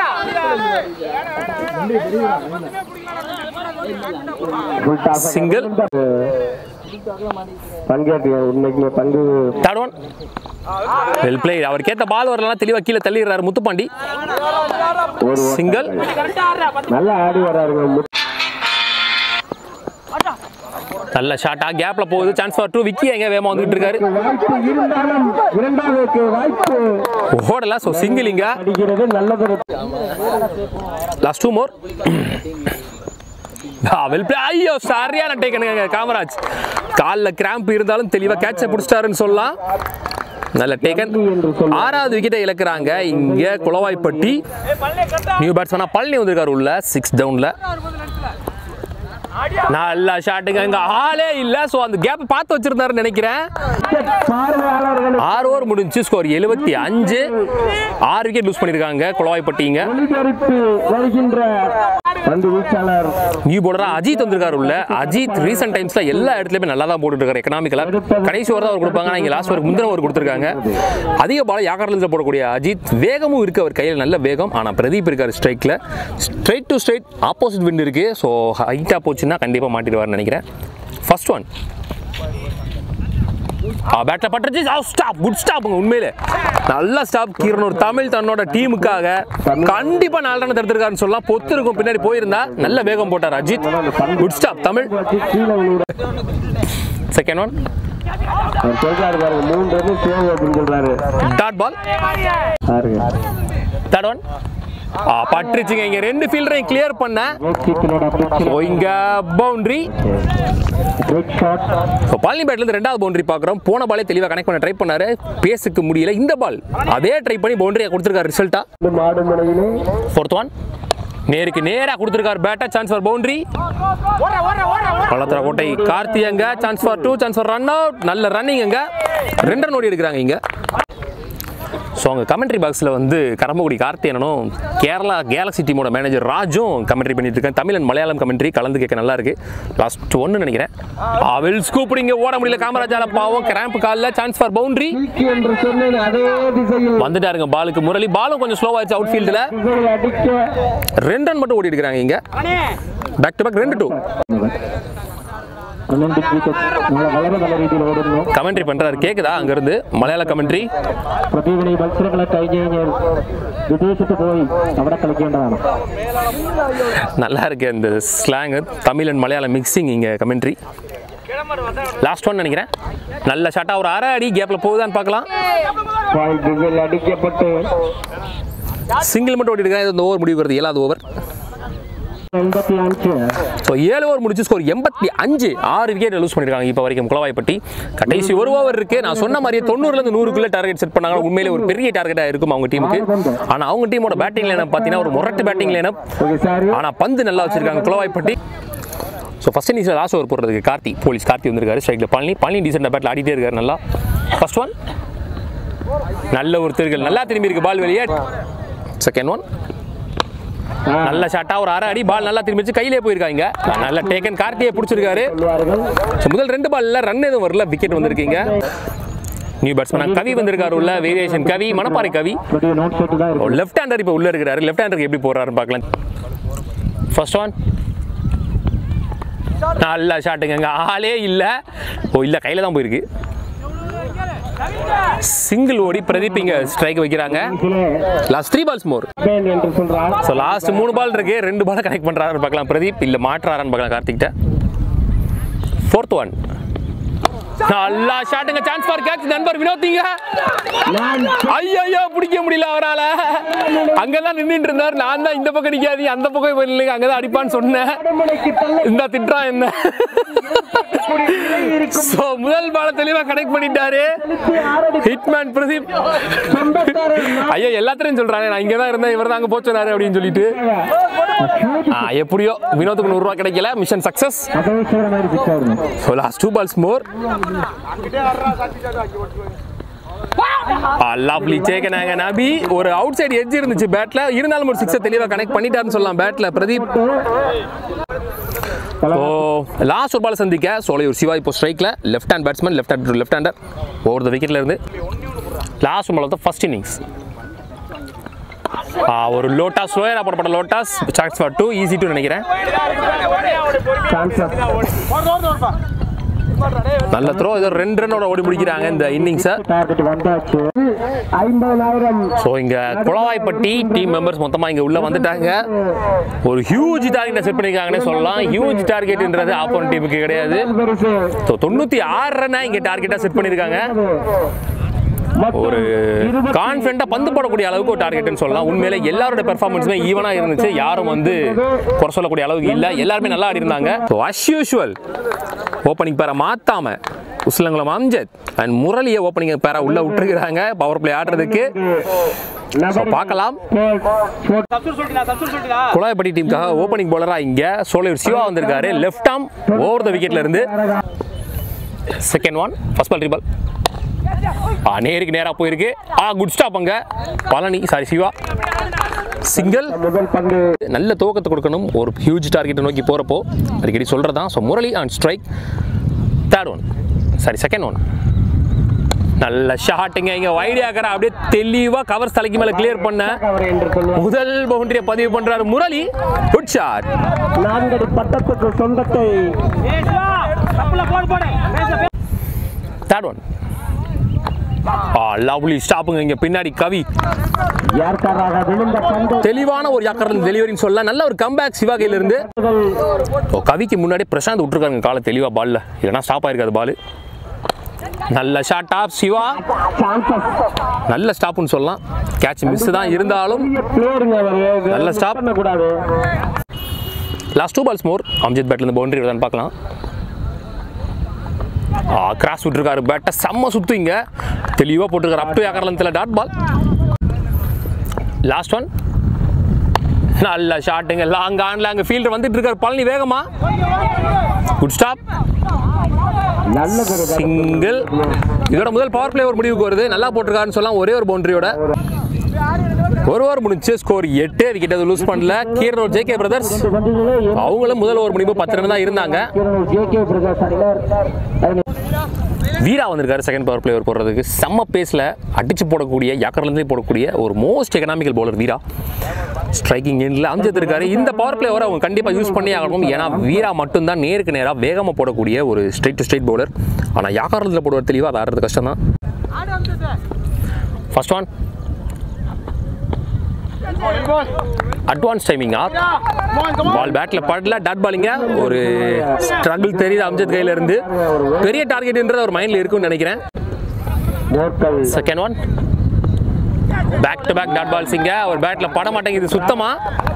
full toss. சிங்கிள் பங்கேற்று இன்னைக்கு பங்கு தேர்ட் ஒன் வெல் பிளே அவர் கேட்ட பால் வரலாம் தெளிவாக கீழே தள்ளிடுறாரு முத்துப்பாண்டி ஒரு சிங்கிள் நல்லா ஆடி வர்றாருங்க நல்ல ஷாட்டா கேப்ல போகுது சான்ஸ் ஃபார் டூ விக்கி எங்க வேகமா வந்துட்டு இருக்காரு வாய்ப்பு இருந்தாலும் இரண்டாவதுக்கு வாய்ப்பு ஓடல ஸோ சிங்கிளிங்க அடிக்கிறது நல்லது last two more well play ஐயோ சரியான டேக்கனுங்க காமராஜ் காலில் கிராம்ப் இருந்தாலும் தெளிவாக கேட்சை பிடிச்சிட்டாருன்னு சொல்லலாம் நல்ல டேக்கன் ஆறாவது விக்கெட்டை இழக்கிறாங்க இங்க குளவாய்ப்பட்டி நியூ பேட்ஸ்மேனா பழனி வந்திருக்காரு உள்ள சிக்ஸ் டவுன்ல நல்ல ஷாட்டுங்க இங்க ஆளே இல்ல சோ அந்த கேப் பார்த்து வச்சிருந்தாருன்னு நினைக்கிறேன் பார்வையாளர்கள் ஆறு ஓவர் முடிஞ்சு ஸ்கோர் எழுபத்தி அஞ்சு ஆறு விக்கெட் லூஸ் பண்ணிருக்காங்க குளவாய்ப்பட்டிங்க ஒளிபரப்பு வருகின்ற பந்து வீச்சாளர் நியூ போலரா அஜித் வந்திருக்காரு உள்ள அஜித் ரீசெண்ட் டைம்ஸ்ல எல்லா இடத்துலயுமே நல்லா தான் போட்டுட்டு இருக்காரு எக்கனாமிக்கலா கடைசி ஓவர் தான் அவர் கொடுப்பாங்க ஆனா இங்க லாஸ்ட் ஓவர் முந்தின ஓவர் கொடுத்துருக்காங்க அதிக பால யாக்கர்ல போடக்கூடிய அஜித் வேகமும் இருக்கு அவர் கையில் நல்ல வேகம் ஆனா பிரதீப் இருக்காரு ஸ்ட்ரைக்ல straight to straight opposite wind இருக்கு ஸோ ஹைட்டா போச்சுன்னா கண்டிப்பா மாட்டிடுவார்னு நினைக்கிறேன் ஃபர்ஸ்ட் ஒன் பேட்டில் பட்டுருச்சு ஸ்டாப் குட் ஸ்டாப்புங்க உண்மையிலே நல்ல ஸ்டாப் கீரன் ஒரு தமிழ் தன்னோட டீமுக்காக கண்டிப்பா நாலு ரன் தடுத்திருக்காருன்னு சொல்லலாம் பொத்து இருக்கும் பின்னாடி போயிருந்தா நல்ல வேகம் போட்டார் அஜித் குட் ஸ்டாப் தமிழ் கீழே விழுற செகண்ட் ஒன் அவர் சொல்றாரு பாருங்க மூணு ரன் சேவ் அப்படின்னு சொல்றாரு டாட் பால் பாருங்க தேர்ட் ஒன் பட்டுருச்சுங்க இங்க ரெண்டு ஃபீல்டரையும் கிளியர் பண்ண கோகித்தினோட பிடிச்சு ஓ, இங்க boundary big shot so Palani பேட்ல இருந்து ரெண்டாவது பவுண்டரி பார்க்குறோம் போன பாலே தெளிவாக கனெக்ட் பண்ண ட்ரை பண்ணாரு பேஸுக்கு முடியல இந்த பால் அதே ட்ரை பண்ணி பவுண்டரியை கொடுத்துருக்காரு ரிசல்ட்டா மாடு முனையிலே ஃபோர்த் ஒன் நேருக்கு நேரா கொடுத்துருக்காரு பேட்டா சான்ஸ் ஃபார் பவுண்டரி பள்ளத்தர கோட்டை கார்த்தி அங்க chance for two chance for run out நல்ல ரன்னிங் அங்க ரெண்டு ரன் ஓடி எடுக்கிறாங்க இங்க ஸோ அங்கே கமெண்ட்ரி பாக்ஸில் வந்து கரம்பக்குடி கார்த்தியனும் கேரளா கேலக்ஸி டீமோட மேனேஜர் ராஜும் கமெண்ட்ரி பண்ணிட்டு இருக்காங்க தமிழ் அண்ட் மலையாளம் கமெண்ட்ரி கலந்து கேட்க நல்லா இருக்கு லாஸ்ட் ஒன்று நினைக்கிறேன் அவள் ஸ்கூப் இங்கே ஓட முடியல காமராஜால பாவம் கிராம்ப் காலில் சான்ஸ் ஃபார் பவுண்டரி தூக்கி என்று சொன்னேன் அதே திசையில் வந்துட்டாருங்க பாலுக்கு முரளி பாலும் கொஞ்சம் ஸ்லோவாச்சு அவுட் ஃபீல்டில் திசையை அடிக்க ரெண்டு ரன் மட்டும் ஓடி எடுக்கிறாங்க இங்க பேக் டு பேக் ரெண்டு டூ பன்னெண்டு விக்கெட் நல்ல வளர நல்ல ரீதியில் ஓடணும் கமெண்ட்ரி பண்றாரு கேக்குதா அங்க இருந்து மலையாள கமெண்ட்ரி പ്രതിവിധി മത്സരങ്ങളെ കഴിഞ്ഞ് കഴിഞ്ഞാൽ വിദേശത്ത് പോയി അവിടെ കളിക്കേണ്ടതാണ് நல்லா இருக்கு இந்த slang Tamil and Malayalam mixing இங்க கமெண்ட்ரி லாஸ்ட் ஒன் நினைக்கிறேன் நல்ல ஷாட்டா ஒரு அரை அடி கேப்ல போகுதான்னு பார்க்கலாம் பால் திசையில் அடிக்கப்பட்டு சிங்கிள் மட்டும் ஓடி இருக்காங்க இந்த ஓவர் முடிவு வருது ஏழாவது ஓவர் எண்பத்தி அஞ்சு ஸோ ஏழு ஓவர் முடிச்சு ஸ்கோர் எண்பத்தி அஞ்சு ஆறு விக்கெட் லூஸ் பண்ணிருக்காங்க இப்போ வரைக்கும் குளவாய்ப்பட்டி கடைசி ஒரு ஓவர் இருக்கு நான் சொன்ன மாதிரியே தொண்ணூறுல இருந்து நூறுக்குள்ள டார்கெட் செட் பண்ணாங்க உண்மையிலே ஒரு பெரிய டார்கெட்டா இருக்கும் அவங்க டீமுக்கு ஆனா அவங்க டீமோட பேட்டிங் லைனப் பார்த்தீங்கன்னா ஒரு முரட்டு பேட்டிங் லைனப் ஓகே சார் ஆனா பந்து நல்லா வச்சிருக்காங்க குளவாய்ப்பட்டி ஸோ ஃபர்ஸ்ட் இன்னிங்ஸில் லாஸ்ட் ஓவர் போடுறதுக்கு கார்த்தி போலீஸ் கார்த்தி வந்திருக்காரு ஸ்ட்ரைக்கில் பழனி பழனி டீசெண்டாக பேட்டில் ஆடிட்டே இருக்காரு நல்லா ஃபர்ஸ்ட் ஒன் நல்ல ஒரு திருகல் நல்லா திரும்பி இருக்கு பால் வெளியே செகண்ட் ஒன் நல்ல ஷாட்டா ஒரு அரை அடி பால் நல்லா திரும்பிச்சு கையிலே போயிருக்காங்க நல்ல டேக்கன் கார்த்தியை பிடிச்சிருக்காரு சொல்லுவார்கள் ஸோ முதல் ரெண்டு பால்ல ரன் எதுவும் வரல விக்கெட் வந்திருக்கீங்க நியூ பேட்ஸ்மேன் கவி வந்திருக்காரு உள்ள வேரியேஷன் கவி மணப்பாறை கவி பெரிய நோட் செட்டு தான் இருக்கு லெஃப்ட் ஹேண்டர் இப்போ உள்ள இருக்கிறாரு லெஃப்ட் ஹேண்டருக்கு எப்படி போடுறாருன்னு பார்க்கலாம் ஃபர்ஸ்ட் ஒன் நல்ல ஷாட்டுங்க ஆளே இல்லை ஓ இல்லை கையில் தான் போயிருக்கு சிங்கிள் ஓடி பிரதீப் இங்க ஸ்ட்ரைக் வைக்கிறாங்க சில லாஸ்ட் த்ரீ பால்ஸ் மோர் பேன் என்று சொல்றார் ஸோ லாஸ்ட் மூணு பால் இருக்கு ரெண்டு பால் கனெக்ட் பண்றாருன்னு பார்க்கலாம் பிரதீப் இல்லை மாற்றுறாருன்னு பார்க்கலாம் கார்த்திக்கிட்ட ஃபோர்த் ஒன் நல்லா ஷாட்டுங்க சான்ஸ் ஃபார் கேட்ச் நண்பர் வினோத்திங்க நான் ஐயோ பிடிக்க முடியல அவரால அங்கதான் நின்னுட்டு இருந்தார் நான் தான் இந்த பக்கம் நிக்காதீங்க அந்த பக்கம் போய் நில்லுங்க அங்கதான் அடிப்பான்னு சொன்னேன் அடமனைக்கு தள்ள இந்த திட்டம் என்ன சோ முதல் பால தெளிவா கனெக்ட் பண்ணிட்டாரு ஆறடி ஹிட்மேன் பிரதீப் சொந்தக்காரர் ஐயோ எல்லாத்தையும் சொல்றாங்க நான் இங்க தான் இருந்தேன் இவர் தான் அங்க போச்சுனாரு அப்படின்னு சொல்லிட்டு ஆ, எப்படியோ வினோத்துக்கு நூறு ரூபாய் கிடைக்கல மிஷன் சக்சஸ் அதேஸ்வர மாதிரி பிச்சாருங்க so last two balls more lovely சேக்கனாங்க நபி ஒரு அவுட் சைடு எட்ஜ் இருந்துச்சு பேட்ல இருந்தாலும் ஒரு சிக்ஸை தெளிவாக கனெக்ட் பண்ணிட்டாருன்னு சொல்லலாம் பேட்ல பிரதீப் ஸோ லாஸ்ட் ஒரு பால் சந்திக்க சோலையூர் சிவா இப்போ ஸ்ட்ரைக்கில் left hand batsman left hand left hander over the விக்கெட்ல இருந்து லாஸ்ட் பால் தான் ஃபர்ஸ்ட் இன்னிங்ஸ் ஒரு லோட்டாஸ் ஸ்லோயராக போடப்பட்ட லோட்டாஸ் chance for two easy two நினைக்கிறேன் சான்சஸ் நல்ல த்ரோ ஏதோ ரெண்டு ரன்னோட ஓடி முடிக்கிறாங்க இந்த இன்னிங்ஸை டார்கெட் வந்தாச்சு ஐம்பதாயிரம் ஸோ இங்கே குளவாய்ப்பட்டி டீம் மெம்பர்ஸ் மொத்தமாக இங்கே உள்ளே வந்துட்டாங்க ஒரு ஹியூஜ் டார்கெட்டை செட் பண்ணியிருக்காங்கன்னே சொல்லலாம் ஹியூஜ் டார்கெட்ன்றது ஆப்போனன்ட் டீமுக்கு கிடையாது பரிசு ஸோ தொண்ணூற்றி ஆறு ரன்னா இங்கே டார்கெட்டாக செட் பண்ணியிருக்காங்க ஒரு கான்ஃபிடண்டாக பந்து போடக்கூடிய அளவுக்கு ஒரு டார்கெட்னு சொல்லலாம் உண்மையிலே எல்லாரோட பெர்ஃபார்மன்ஸுமே ஈவனாக இருந்துச்சு யாரும் வந்து குறை சொல்லக்கூடிய அளவுக்கு இல்லை எல்லாருமே நல்லா ஆடி இருந்தாங்க ஸோ அஸ் யூஷுவல் ஓப்பனிங் பேரை மாற்றாம உஸ்லங்குளம் அம்ஜத் அண்ட் முரளியை ஓப்பனிங் பேரை உள்ள விட்டுருக்காங்க பவர் பிளே ஆடுறதுக்கு ஸோ பார்க்கலாம் குழாய்பட்டி டீமுக்காக ஓப்பனிங் பவுலராக இங்கே சோலையூர் சிவா வந்திருக்காரு லெஃப்ட் ஆம் ஓவர் த விக்கெட்ல இருந்து second one first ball triple ஆ நேருக்கு நேராக போயிருக்கு ஆ குட் ஸ்டாப் அங்க பழனி சாரி சிவா சிங்கிள் முதல் பந்து நல்ல துவக்கத்தை கொடுக்கணும் ஒரு ஹியூஜ் டார்கெட்டை நோக்கி போகிறப்போ அடிக்கடி சொல்கிறது தான் so Murali and strike third one sorry second one நல்ல ஷாட்டுங்க இங்கே வைடி ஆக்கிற அப்படியே தெளிவாக கவர் தலைக்கு மேலே கிளியர் பண்ண அவர் என்று சொல்லுவோம் முதல் பவுண்டரியை பதிவு பண்ணுறாரு முரளி குட் ஷாட் நான்கடி பட்டத்துக்கு சொந்தத்தை தேர்ட் ஒன் ஆ லவ்லி ஸ்டாப்புங்க இங்கே பின்னாடி கவி யாருக்காராக விழுந்த பந்து தெளிவான ஒரு யாக்கர் டெலிவரின்னு சொல்லலாம் நல்ல ஒரு கம்பேக் சிவா கையில இருந்து ஓ கவிக்கு முன்னாடி பிரசாந்த் விட்டுருக்காங்க காலை தெளிவா பால்ல இல்லைன்னா ஸ்டாப் ஆயிருக்காது பால் நல்ல ஷாட் ஆப் சிவா சான்சஸ் நல்ல ஸ்டாப்னு சொல்லலாம் கேட்ச் மிஸ் தான் இருந்தாலும் பிளேயருங்க அவர் நல்ல stop. பண்ணக்கூடாது last two balls more Amjith பேட்ல இருந்து பவுண்டரி தான் பார்க்கலாம் ஆ கிராஸ் விட்டுருக்காரு பேட்டை செம்ம சுத்துங்க தெளிவாக போட்டிருக்காரு அப் டு ஏக்கர்ல டாட் பால் லாஸ்ட் ஒன் நல்ல ஷாட்டுங்க லாங் ஆன்ல அங்கே ஃபீல்டர் வந்துட்டு இருக்காரு பழனி வேகமா குட் ஸ்டாப் நல்லது சிங்கிள் இதோட முதல் பவர் பிளே ஒரு முடிவுக்கு வருது நல்லா போட்டிருக்காருன்னு சொல்லலாம் ஒரே ஒரு பவுண்டரியோட ஒரு ஓவர் முடிஞ்சு ஸ்கோர் எட்டு விக்கெட் அது லூஸ் பண்ணல கீரனூர் ஜேகே பிரதர்ஸ் அவங்களும் முதல் ஓவர் முடிவு பத்து ரன் தான் இருந்தாங்க ஜேகே பிரகாஷ் அடிகர் வீரா வந்திருக்காரு செகண்ட் பவர் பிளேயர் போடுறதுக்கு செம்ம பேஸில் அடிச்சு போடக்கூடிய யாக்கர்லேருந்தே போடக்கூடிய ஒரு most economical bowler Veera striking எண்டில் அம்ஜத் இருக்காரு இந்த பவர் பிளேயரை அவங்க கண்டிப்பாக யூஸ் பண்ணி ஆகணும் ஏன்னா வீரா மட்டும்தான் நேருக்கு நேராக வேகமாக போடக்கூடிய ஒரு ஸ்ட்ரைட் டு ஸ்ட்ரைட் பவுலர் ஆனால் யாக்கர்லத்தில் போடுவது தெளிவாக அது ஆடுறது கஷ்டம் தான் ஃபர்ஸ்ட் ஒன் அட்வான்ஸ் டைமிங்கா பால் பேட்ல படல டாட் பாலிங்க ஒரு ஸ்ட்ரகிள் தெரியுது அம்ஜத் கையில இருந்து பெரிய டார்கெட்ன்றது ஒரு மைண்ட்ல இருக்கும்னு நினைக்கிறேன் போர்க்கல் second one back to back dot ball சிங்க ஒரு பேட்ல பட மாட்டேங்குது சுத்தமா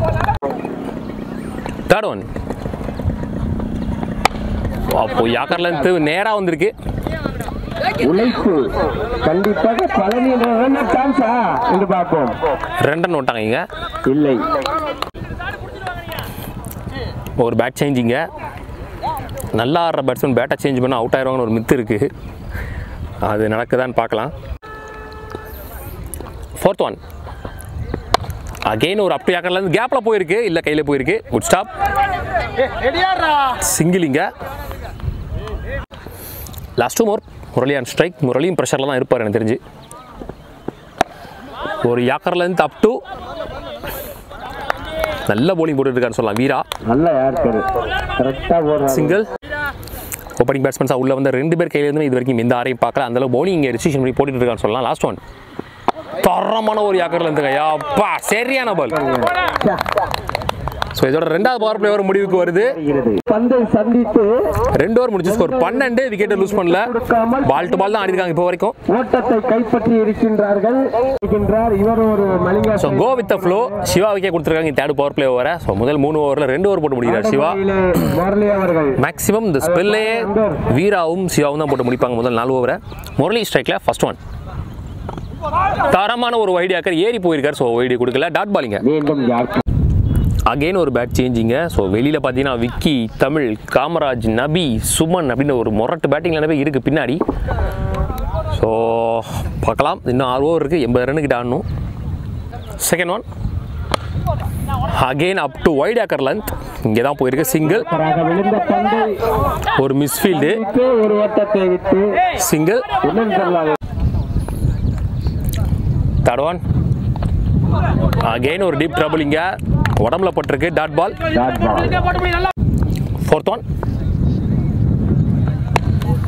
தேர்ட் ஒன் அப்போ யாக்கர்ல இருந்து நேரா வந்திருக்கு உழைப்பு கண்டிப்பாக பழனி என்ன சான்ஸா என்று பார்ப்போம் ரெண்டு ரன் விட்டாங்க இங்க இல்லை ஒரு பேட் சேஞ்சிங்க நல்லா ஆடுற பேட்ஸ்மேன் பேட்டை சேஞ்ச் பண்ண அவுட் ஆயிடுவாங்கன்னு ஒரு மித்து இருக்கு அது நடக்குதான்னு பார்க்கலாம் ஃபோர்த் ஒன் அகெயின் ஒரு அப் இருந்து கேப்பில் போயிருக்கு இல்லை கையில் போயிருக்கு குட் ஸ்டாப் சிங்கிளிங்க last two more Murali and strike முரளியும் ப்ரெஷரில் தான் இருப்பார் எனக்கு தெரிஞ்சு ஒரு யாக்கர்லேருந்து அப் டு நல்ல bowling போட்டுட்டு இருக்காருன்னு சொல்லலாம் வீரா நல்ல யாருக்காரு கரெக்டா போடுறாரு சிங்கிள் ஓப்பனிங் பேட்ஸ்மேன்ஸாக உள்ள வந்து ரெண்டு பேர் கையிலேருந்து இது வரைக்கும் எந்த ஆரையும் பார்க்கல அந்த அளவு bowling இங்கே ரிசிஷன் பண்ணி போட்டுட்டு இருக்கான்னு சொல்லலாம் லாஸ்ட் ஒன் தரமான ஒரு யாக்கர்ல இருந்துங்க அப்பா சரியான பால் ஸோ இதோட ரெண்டாவது பவர் பிளே முடிவுக்கு வருது இருக்கிறது. பந்தை சந்தித்து ரெண்டு ஓவர் முடிச்சு ஸ்கோர் பன்னெண்டு விக்கெட்டை லூஸ் பண்ணல பால் டு பால் தான் ஆடி இருக்காங்க இப்போ வரைக்கும் ஓட்டத்தை கைப்பற்றி இருக்கின்றார்கள் இருக்கின்றார் இவர் ஒரு Malinga so go with flow Siva wicket கொடுத்துருக்காங்க தேர்ட் பவர் பிளே ஓவரை ஸோ முதல் மூணு ஓவரில் ரெண்டு ஓவர் போட்டு முடிக்கிறார் சிவா முரளி அவர்கள் மேக்ஸிமம் இந்த ஸ்பெல்லையே வீராவும் சிவாவும் தான் போட்டு முடிப்பாங்க முதல் நாலு ஓவரை முரளி ஸ்ட்ரைக்கில் ஃபர்ஸ்ட் ஒன் தரமான ஒரு வைடி ஆக்கர் ஏறி போயிருக்கார் ஸோ வைடி கொடுக்கல டாட் பாலிங்க மீண்டும் யாருக்கு அகைன் ஒரு பேட் சேஞ்சிங்க ஸோ வெளியில் பார்த்தீங்கன்னா விக்கி தமிழ் காமராஜ் நபி சுமன் அப்படின்னு ஒரு மொரட்டு பேட்டிங் நினைப்பே இருக்குது பின்னாடி ஸோ பார்க்கலாம் இன்னும் ஆறு ஓவர் இருக்குது எண்பது ரன்னுக்கிட்ட ஆடணும் second one again up to wide yorker length இங்கே தான் போயிருக்கு சிங்கிள் தராக விழுந்த பந்தை ஒரு மிஸ்ஃபீல்டு விட்டு ஒரு ஓட்டத்தை விட்டு சிங்கிள் என்னன்னு சொல்லலாம் தேர்ட் ஒன் அகெயின் ஒரு டீப் ட்ரபிள் இங்கே உடம்புல பட்டிருக்கு dot ball dot ball fourth one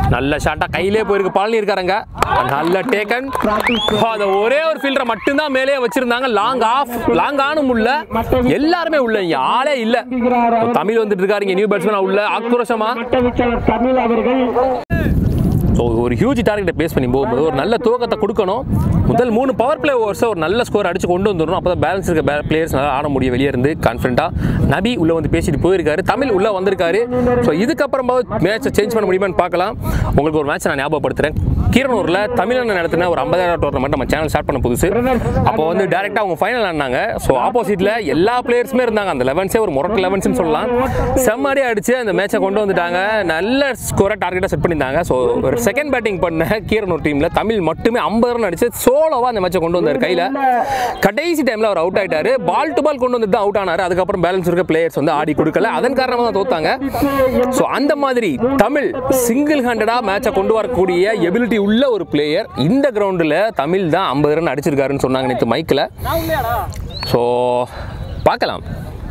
நல்ல ஷாட்டா கையிலே போயிருக்கு பழனி இருக்காருங்க நல்ல டேக்கன் அந்த ஒரே ஒரு ஃபீல்டரை மட்டும்தான் மேலே வச்சிருந்தாங்க லாங் ஆஃப் லாங் ஆனும் உள்ள எல்லாருமே உள்ள இங்க ஆளே இல்ல தமிழ் வந்துட்டு இருக்காரு இங்க நியூ பேட்ஸ்மேன் உள்ள ஆக்ரோஷமா மட்ட வீச்சாளர் தமிழ் அவர்கள் ஸோ ஒரு ஹியூஜ் டார்கெட்டை பேஸ் பண்ணி போகும்போது ஒரு நல்ல துவக்கத்தை கொடுக்கணும் முதல் மூணு பவர் பிளே ஓவர்ஸை ஒரு நல்ல ஸ்கோர் அடிச்சு கொண்டு வந்துடணும் அப்போ தான் பேலன்ஸ் இருக்க பிளேயர்ஸ் நல்லா ஆட முடியும் வெளியே இருந்து கான்ஃபிடண்ட்டாக நபி உள்ள வந்து பேசிட்டு போயிருக்காரு தமிழ் உள்ள வந்திருக்காரு ஸோ இதுக்கப்புறமா மேட்சை சேஞ்ச் பண்ண முடியுமான்னு பார்க்கலாம் உங்களுக்கு ஒரு மேட்ச் நான் ஞாபகப்படுத்துறேன் கீரனூரில் தமிழன் நடத்தின ஒரு ஐம்பதாயிரம் டோர்னமெண்ட் நம்ம சேனல் ஸ்டார்ட் பண்ண புதுசு அப்போ வந்து டேரெக்டாக அவங்க ஃபைனல் ஆனாங்க ஸோ ஆப்போசிட்டில் எல்லா பிளேயர்ஸுமே இருந்தாங்க அந்த லெவன்ஸே ஒரு முரட்டு லெவன்ஸ்னு சொல்லலாம் செம்மடியாக அடிச்சு அந்த மேட்சை கொண்டு வந்துட்டாங்க நல்ல ஸ்கோரை டார்கெட்டாக செட் பண்ணியிருந்தாங்க ஸோ ஒரு செகண்ட் பேட்டிங் பண்ண கீரனூர் டீமில் தமிழ் மட்டுமே ஐம்பது ரன் அடிச்சு சோலோவாக அந்த மேட்சை கொண்டு வந்தார் கையில் கடைசி டைமில் அவர் அவுட் ஆயிட்டாரு பால் டு பால் கொண்டு வந்து தான் அவுட் ஆனார் அதுக்கப்புறம் பேலன்ஸ் இருக்க பிளேயர்ஸ் வந்து ஆடி கொடுக்கல அதன் காரணமாக தான் தோத்தாங்க ஸோ அந்த மாதிரி தமிழ் சிங்கிள் ஹேண்டடாக மேட்சை கொண்டு வரக்கூடிய எபிலிட்டி உள்ள ஒரு பிளேயர் இந்த கிரவுண்டில் தமிழ் தான் ஐம்பது ரன் அடிச்சிருக்காருன்னு சொன்னாங்க நேற்று மைக்கில் ஸோ பார்க்கலாம்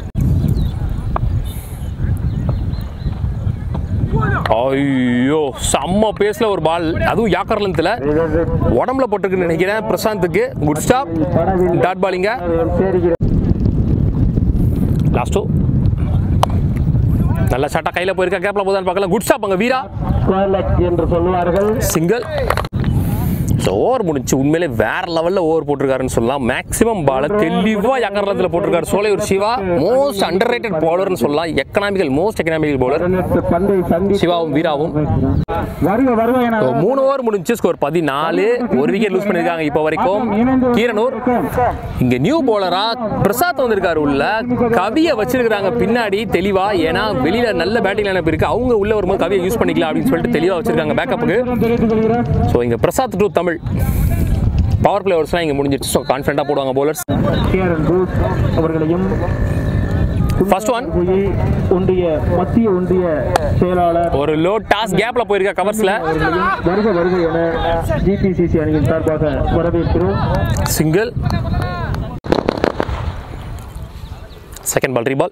ஐயோ செம்ம பேஸ்ல ஒரு பால் அதுவும் யாக்கர் லென்த்தில் உடம்புல போட்டிருக்குன்னு நினைக்கிறேன் பிரசாந்துக்கு குட் ஸ்டாப் டாட் பாலிங்க லாஸ்ட் நல்ல ஷாட்டா கையில் போயிருக்கா கேப்ல போதான்னு பார்க்கலாம் குட் ஸ்டாப் அங்கே வீரா ஸ்கொயர் லெக் என்று சொல்லுவார்கள் சிங்கிள் ஸோ ஓவர் முடிஞ்சு உண்மையிலே வேற லெவலில் ஓவர் போட்டிருக்காருன்னு சொல்லலாம் மேக்ஸிமம் பாலை தெளிவாக யக்கரலத்தில் போட்டிருக்காரு Solaiyur Siva most underrated பவுலர்னு சொல்லலாம் எக்கனாமிக்கல் மோஸ்ட் எக்கனாமிக்கல் பவுலர் பதினெட்டு பந்தை சந்தி சிவாவும் வீராவும் வருக வருக என So, மூணு ஓவர் முடிஞ்சு ஸ்கோர் பதினாலு ஒரு விக்கெட் லூஸ் பண்ணிருக்காங்க இப்போ வரைக்கும் கீரனூர் இங்க நியூ போலரா பிரசாத் வந்திருக்காரு உள்ள கவியை வச்சிருக்காங்க பின்னாடி தெளிவா ஏன்னா வெளியில நல்ல பேட்டிங் லைனப் இருக்கு அவங்க உள்ள வரும்போது கவியை யூஸ் பண்ணிக்கலாம் அப்படின்னு சொல்லிட்டு தெளிவா வச்சிருக்காங்க பேக்கப்புக்கு தெரிவித்துக் கொள்கிறேன் ஸோ இங்க Prasad to Tamil power play ஓவர்ஸ்லாம் இங்க முடிஞ்சிருச்சு ஸோ கான்ஃபிடண்டா போடுவாங்க போலர்ஸ் கேரன் ரூஸ் அவர்களையும் ஃபர்ஸ்ட் ஒன் புயி ஒன்றிய மத்திய ஒன்றிய செயலாளர் ஒரு லோ டாஸ் கேப்ல போயிருக்கா கவர்ஸ்ல அவர்களையும் வருக வருக என ஜிபிசிசி அணியின் சார்பாக வரவேற்கிறோம் single second ball reball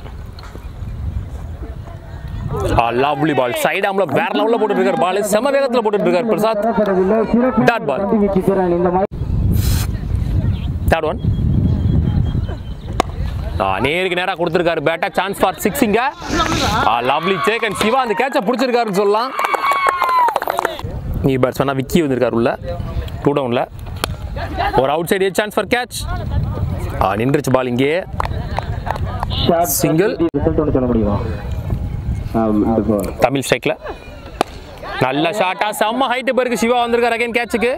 lovely ball side ஆம்ல வேற லெவல்ல போட்டுட்டு இருக்காரு பால் செம வேகத்துல போட்டுட்டு இருக்காரு பிரசாத் தரப்படவில்லை சிறப்பு Dot ball. பந்து வீச்சு திறன் இந்த மாதிரி தேர்ட் ஒன் நேருக்கு நேரா கொடுத்துருக்காரு பேட்டா சான்ஸ் ஃபார் சிக்ஸிங்க லவ்லி சேக் அண்ட் சிவா அந்த கேட்சை பிடிச்சிருக்காருன்னு சொல்லலாம் நீ பேட்ஸ்மேனா விக்கி வந்திருக்காரு உள்ள டூ டவுன்ல ஒரு outside chance for catch நின்றுச்சு பால் இங்கே ஷார்ட் Single. ரிசல்ட் ஒன்று சொல்ல முடியுமா ஆம், இந்த ball. தமிழ் ஸ்ட்ரைக்ல நல்ல ஷாட்டா செம்ம ஹைட் பிறகு சிவா வந்திருக்காரு அகைன் கேட்சுக்கு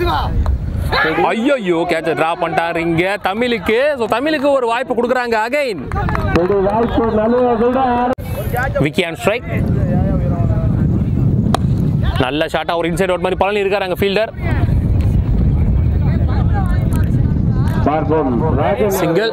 ஐயோ கேட்ச டிரா பண்ணிட்டாரு இங்க தமிழுக்கு ஸோ தமிழுக்கு ஒரு வாய்ப்பு கொடுக்குறாங்க அகைன் ஒரு வாய்ப்பு நழுவ விக்கி அண்ட் ஸ்ட்ரைக் நல்ல ஷாட்டா ஒரு இன்சைட் அவுட் மாதிரி பழனி இருக்காரு அங்க ஃபீல்டர் பார்ப்போம் ராஜன் சிங்கிள்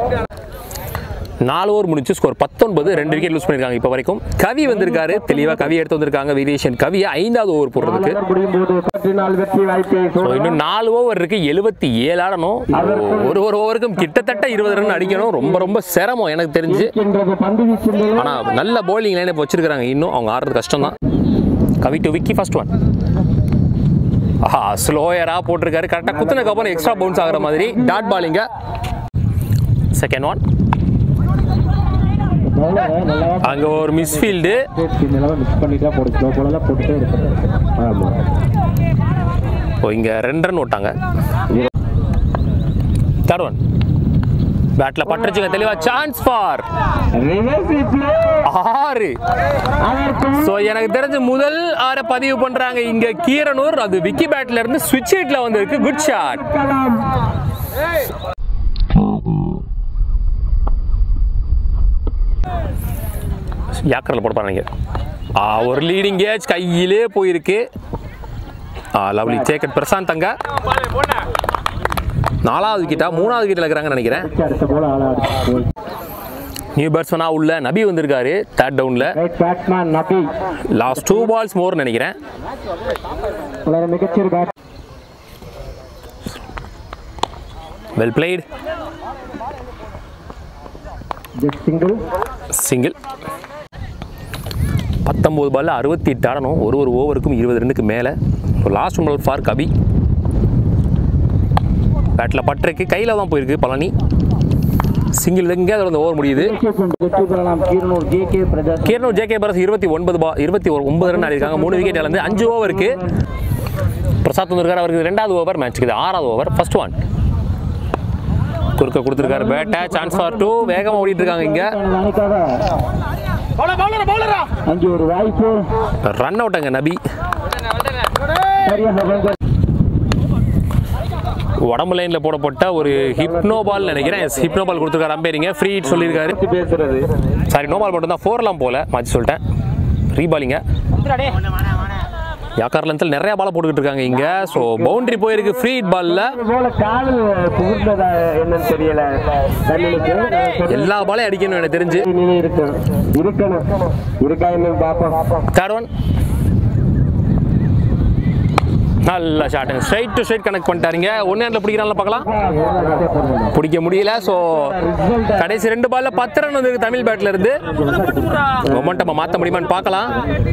நாலு ஓவர் முடிச்சு ஸ்கோர் பத்தொன்பது ரெண்டு விக்கெட் லூஸ் பண்ணிருக்காங்க இப்போ வரைக்கும் கவி வந்திருக்காரு தெளிவா கவி எடுத்து வந்திருக்காங்க வீரேஷன் கவியை ஐந்தாவது ஓவர் போடுறதுக்கு மலர் முடியும் போது பற்றினால் வெற்றி வாய்ப்பை ஸோ இன்னும் நாலு ஓவர் இருக்கு எழுபத்தி ஏழு ஆடணும் ஒரு ஒரு ஓவருக்கும் கிட்டத்தட்ட இருபது ரன் அடிக்கணும் ரொம்ப ரொம்ப சிரமம் எனக்கு தெரிஞ்சு இருக்கின்றது பந்து வீச்சு ஆனா நல்ல bowling லைன் இப்போ வச்சிருக்காங்க இன்னும் அவங்க ஆடுறது கஷ்டம் தான் Kavi to Vicky first one ஆஹா ஸ்லோயரா போட்டிருக்காரு கரெக்டாக குத்துனக்கு அப்புறம் எக்ஸ்ட்ரா பவுன்ஸ் ஆகுற மாதிரி டாட் பாலிங்க செகண்ட் ஒன் அங்க ஒரு மிஸ்ஃபீல்டு நிலவை மிஸ் பண்ணிட்டா போடு ஸ்லோ போலாம் போட்டுட்டே இருப்பாரு ஆமா ஓ இங்க ரெண்டு ரன் விட்டாங்க தேர்ட் ஒன் பேட்ல பட்டுருச்சுங்க தெளிவா சான்ஸ் ஃபார் ரிவர்ஸ் ப்ளே ஆறு அதற்கு ஸோ எனக்கு தெரிஞ்ச முதல் ஆரை பதிவு பண்றாங்க இங்க கீரனூர் அது விக்கி பேட்ல இருந்து ஸ்விட்ச் ஹிட்ல வந்திருக்கு குட் ஷாட் முக்கலாம் யாக்கரில் போட பாருங்க ஆ ஒரு லீடிங் கேஜ் கையிலே போயிருக்கு ஆ லவ்லி சேக்கட் பிரசாந்த் அங்க நாலாவது விக்கெட்டா மூணாவது விக்கெட்டில் இருக்கிறாங்கன்னு நினைக்கிறேன் அடுத்த போல ஆளாடு நியூ பேட்ஸ்மனா உள்ள நபி வந்திருக்காரு தேர்ட் டவுன்ல right batsman Nabi last two balls more நினைக்கிறேன் വളരെ മികച്ചൊരു bat well played just single single பத்தொம்போது பால்ல அறுபத்தி எட்டு ஆடணும் ஒரு ஒரு ஓவருக்கும் இருபது ரன்னுக்கு மேலே லாஸ்ட் பால் ஃபார் கபி பேட்டில் பட்டறைக்கு கையில் தான் போயிருக்கு பழனி சிங்கிள் எங்கே அதில் ஓவர் முடியுது வெற்றி பெறலாம் Keeranur J K brothers Keeranur JK பரஸ் இருபத்தி ஒன்பது பா இருபத்தி ஒரு ஒன்பது ரன் ஆடிருக்காங்க மூணு விக்கெட் இழந்து அஞ்சு ஓவருக்கு பிரசாத் வந்திருக்காரு அவருக்கு ரெண்டாவது ஓவர் மேட்ச்சுக்கு இது ஆறாவது ஓவர் ஃபர்ஸ்ட் ஒன் குறுக்க கொடுத்துருக்காரு பேட்டை சான்ஸ் ஃபார் டூ வேகமாக ஓடிட்டு இருக்காங்க இங்கே அணிக்காக அங்கே ஒரு வாய்ப்பு ரன் அவுட்டுங்க நபி சரியாக பந்து. உடம்பு லைனில் போடப்பட்ட ஒரு ஹிப்னோ பால் நினைக்கிறேன் ஹிப்னோ பால் கொடுத்துருக்காரு அம்பேரிங்க ஃப்ரீ சொல்லியிருக்காரு பேசுறது சாரி நோ பால் மட்டும் தான் ஃபோர்லாம் போல மாற்றி சொல்லிட்டேன் ரீபாலிங்க யாக்கார்லத்தில் நிறைய பால் போட்டுக்கிட்டு இருக்காங்க இங்கே ஸோ பவுண்டரி போயிருக்கு ஃப்ரீ பாலில் இது போல கால் புகுந்ததா என்னன்னு தெரியல தண்ணிலுக்கு எல்லா பாலையும் அடிக்கணும் எனக்கு தெரிஞ்சு நிலை இருக்கணும் இருக்கணும் இருக்கா என்னன்னு பார்ப்போம் தேர்ட் ஒன் நல்ல ஷாட்டுங்க ஸ்ட்ரைட் டு ஸ்ட்ரைட் கனெக்ட் பண்ணிட்டாருங்க ஒன்று ஹேண்டில் பிடிக்கிறாங்களா பார்க்கலாம் பிடிக்க முடியல ஸோ கடைசி ரெண்டு பால்ல பத்து ரன் வந்திருக்கு தமிழ் பேட்ல இருந்து மொமெண்டம் மாற்ற முடியுமான்னு பார்க்கலாம்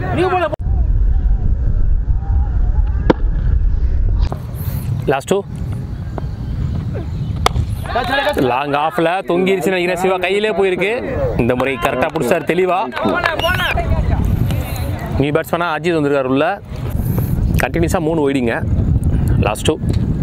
லாஸ்ட் டூ லாங் ஆஃப்ல தொங்கிருச்சு நினைக்கிறேன் சிவா கையிலே போயிருக்கு இந்த முறை கரெக்டாக பிடிச்சாரு தெளிவா நீ பேட்ஸ்மேனா அஜித் வந்திருக்காரு உள்ள கண்டினியூஸாக மூணு ஒய்டிங்க லாஸ்ட் டூ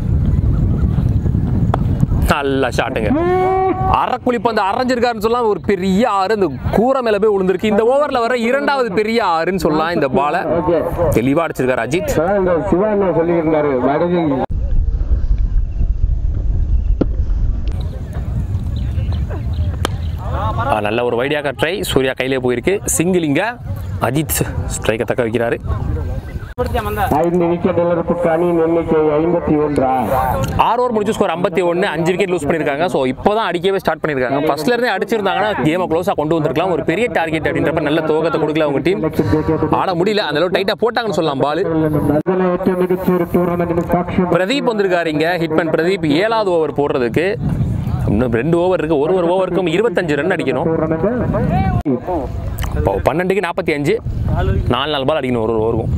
நல்ல ஷாட்டுங்க அரைக்குழி பந்து அரைஞ்சிருக்காருன்னு சொல்லலாம் ஒரு பெரிய ஆறு இந்த கூரை மேல போய் விழுந்திருக்கு இந்த ஓவர்ல வர இரண்டாவது பெரிய ஆறுன்னு சொல்லலாம் இந்த பாலை ஓகே தெளிவா அடிச்சிருக்காரு அஜித் அதான் இந்த சிவா என்ன சொல்லியிருந்தாரு வடகு ஆ, நல்ல ஒரு வைடியாக ட்ரை சூர்யா கையிலே போயிருக்கு சிங்கிளிங்க அஜித் ஸ்ட்ரைக்கை தக்க வைக்கிறாரு ஐந்து விக்கெட் இழப்புக்கு அணியின் எண்ணிக்கை ஐம்பத்தி ஒன்றா ஆறு ஓவர் முடிச்சு ஸ்கோர் ஐம்பத்தி ஒன்று அஞ்சு விக்கெட் லூஸ் பண்ணியிருக்காங்க ஸோ இப்போ தான் அடிக்கவே ஸ்டார்ட் பண்ணியிருக்காங்க ஃபர்ஸ்ட்ல இருந்தே அடிச்சிருந்தாங்கன்னா கேமை க்ளோஸாக கொண்டு வந்திருக்கலாம் ஒரு பெரிய டார்கெட் அப்படின்றப்ப நல்ல துவக்கத்தை கொடுக்கல அவங்க டீம் ஆட முடியல அந்த அளவு டைட்டாக போட்டாங்கன்னு சொல்லலாம் பால் பதினெட்டு மிகச்சொரு டூர்னமெண்ட் சாட்சியம் பிரதீப் வந்திருக்காரு இங்க ஹிட்மேன் பிரதீப் ஏழாவது ஓவர் போடுறதுக்கு இன்னும் ரெண்டு ஓவர் இருக்கு ஒரு ஒரு ஓவருக்கும் இருபத்தஞ்சு ரன் அடிக்கணும் இப்போ பன்னெண்டுக்கு நாற்பத்தி அஞ்சு நாலு நாலு பால் அடிக்கணும் ஒரு ஒரு ஓவருக்கும்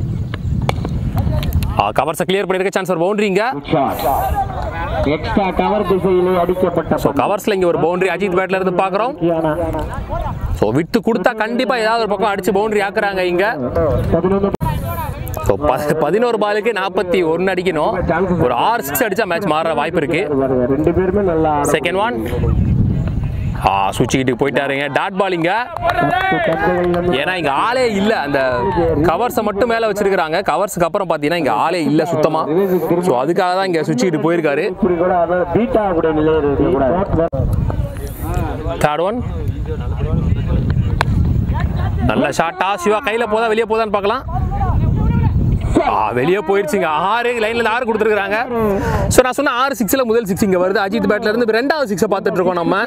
கவர்ஸை கிளியர் பண்ணிருக்க சான்ஸ் ஒரு பவுண்டரிங்க எக்ஸ்ட்ரா கவர் திசையிலே அடிக்கப்பட்ட ஸோ கவர்ஸில் இங்கே ஒரு பவுண்டரி அஜித் பேட்ல இருந்து பார்க்குறோம் ஸோ விட்டு கொடுத்தா கண்டிப்பாக ஏதாவது ஒரு பக்கம் அடிச்சு பவுண்டரி ஆக்குறாங்க இங்க பதினொன்று ஸோ பதினோரு பாலுக்கு நாற்பத்தி ஒன்று அடிக்கணும் ஒரு ஆறு சிக்ஸ் அடிச்சா மேட்ச் மாற வாய்ப்பு இருக்கு ரெண்டு பேருமே நல்லா ஆடுறாங்க. செகண்ட் ஒன் ஆ சுவிட்சுக்கிட்டு போயிட்டாருங்க டாட் பாலிங்க ஏன்னா இங்க ஆளே இல்ல அந்த கவர்ஸை மட்டும் மேல வச்சிருக்காங்க கவர்ஸ்க்கு அப்புறம் பாத்தீங்கன்னா இங்க ஆளே இல்ல சுத்தமா ஸோ அதுக்காக தான் இங்க சுவிட்சுக்கிட்டு போயிருக்காரு இப்படி கூட அதாவது பீட் ஆகக்கூடிய நிலை இருக்கக்கூடாது தேர்ட் ஒன் நல்ல ஷாட்டா சிவா கையில போதா வெளியே போதான்னு பார்க்கலாம் ஆ வெளியே போயிருச்சுங்க ஆறு லைன்ல ஆறு கொடுத்துருக்காங்க ஸோ நான் சொன்ன ஆறு சிக்ஸ்ல முதல் சிக்ஸ் இங்க வருது அஜித் பேட்ல இருந்து இப்ப ரெண்டாவது சிக்ஸை பார்த்துட்டு இருக்கோம் நம்ம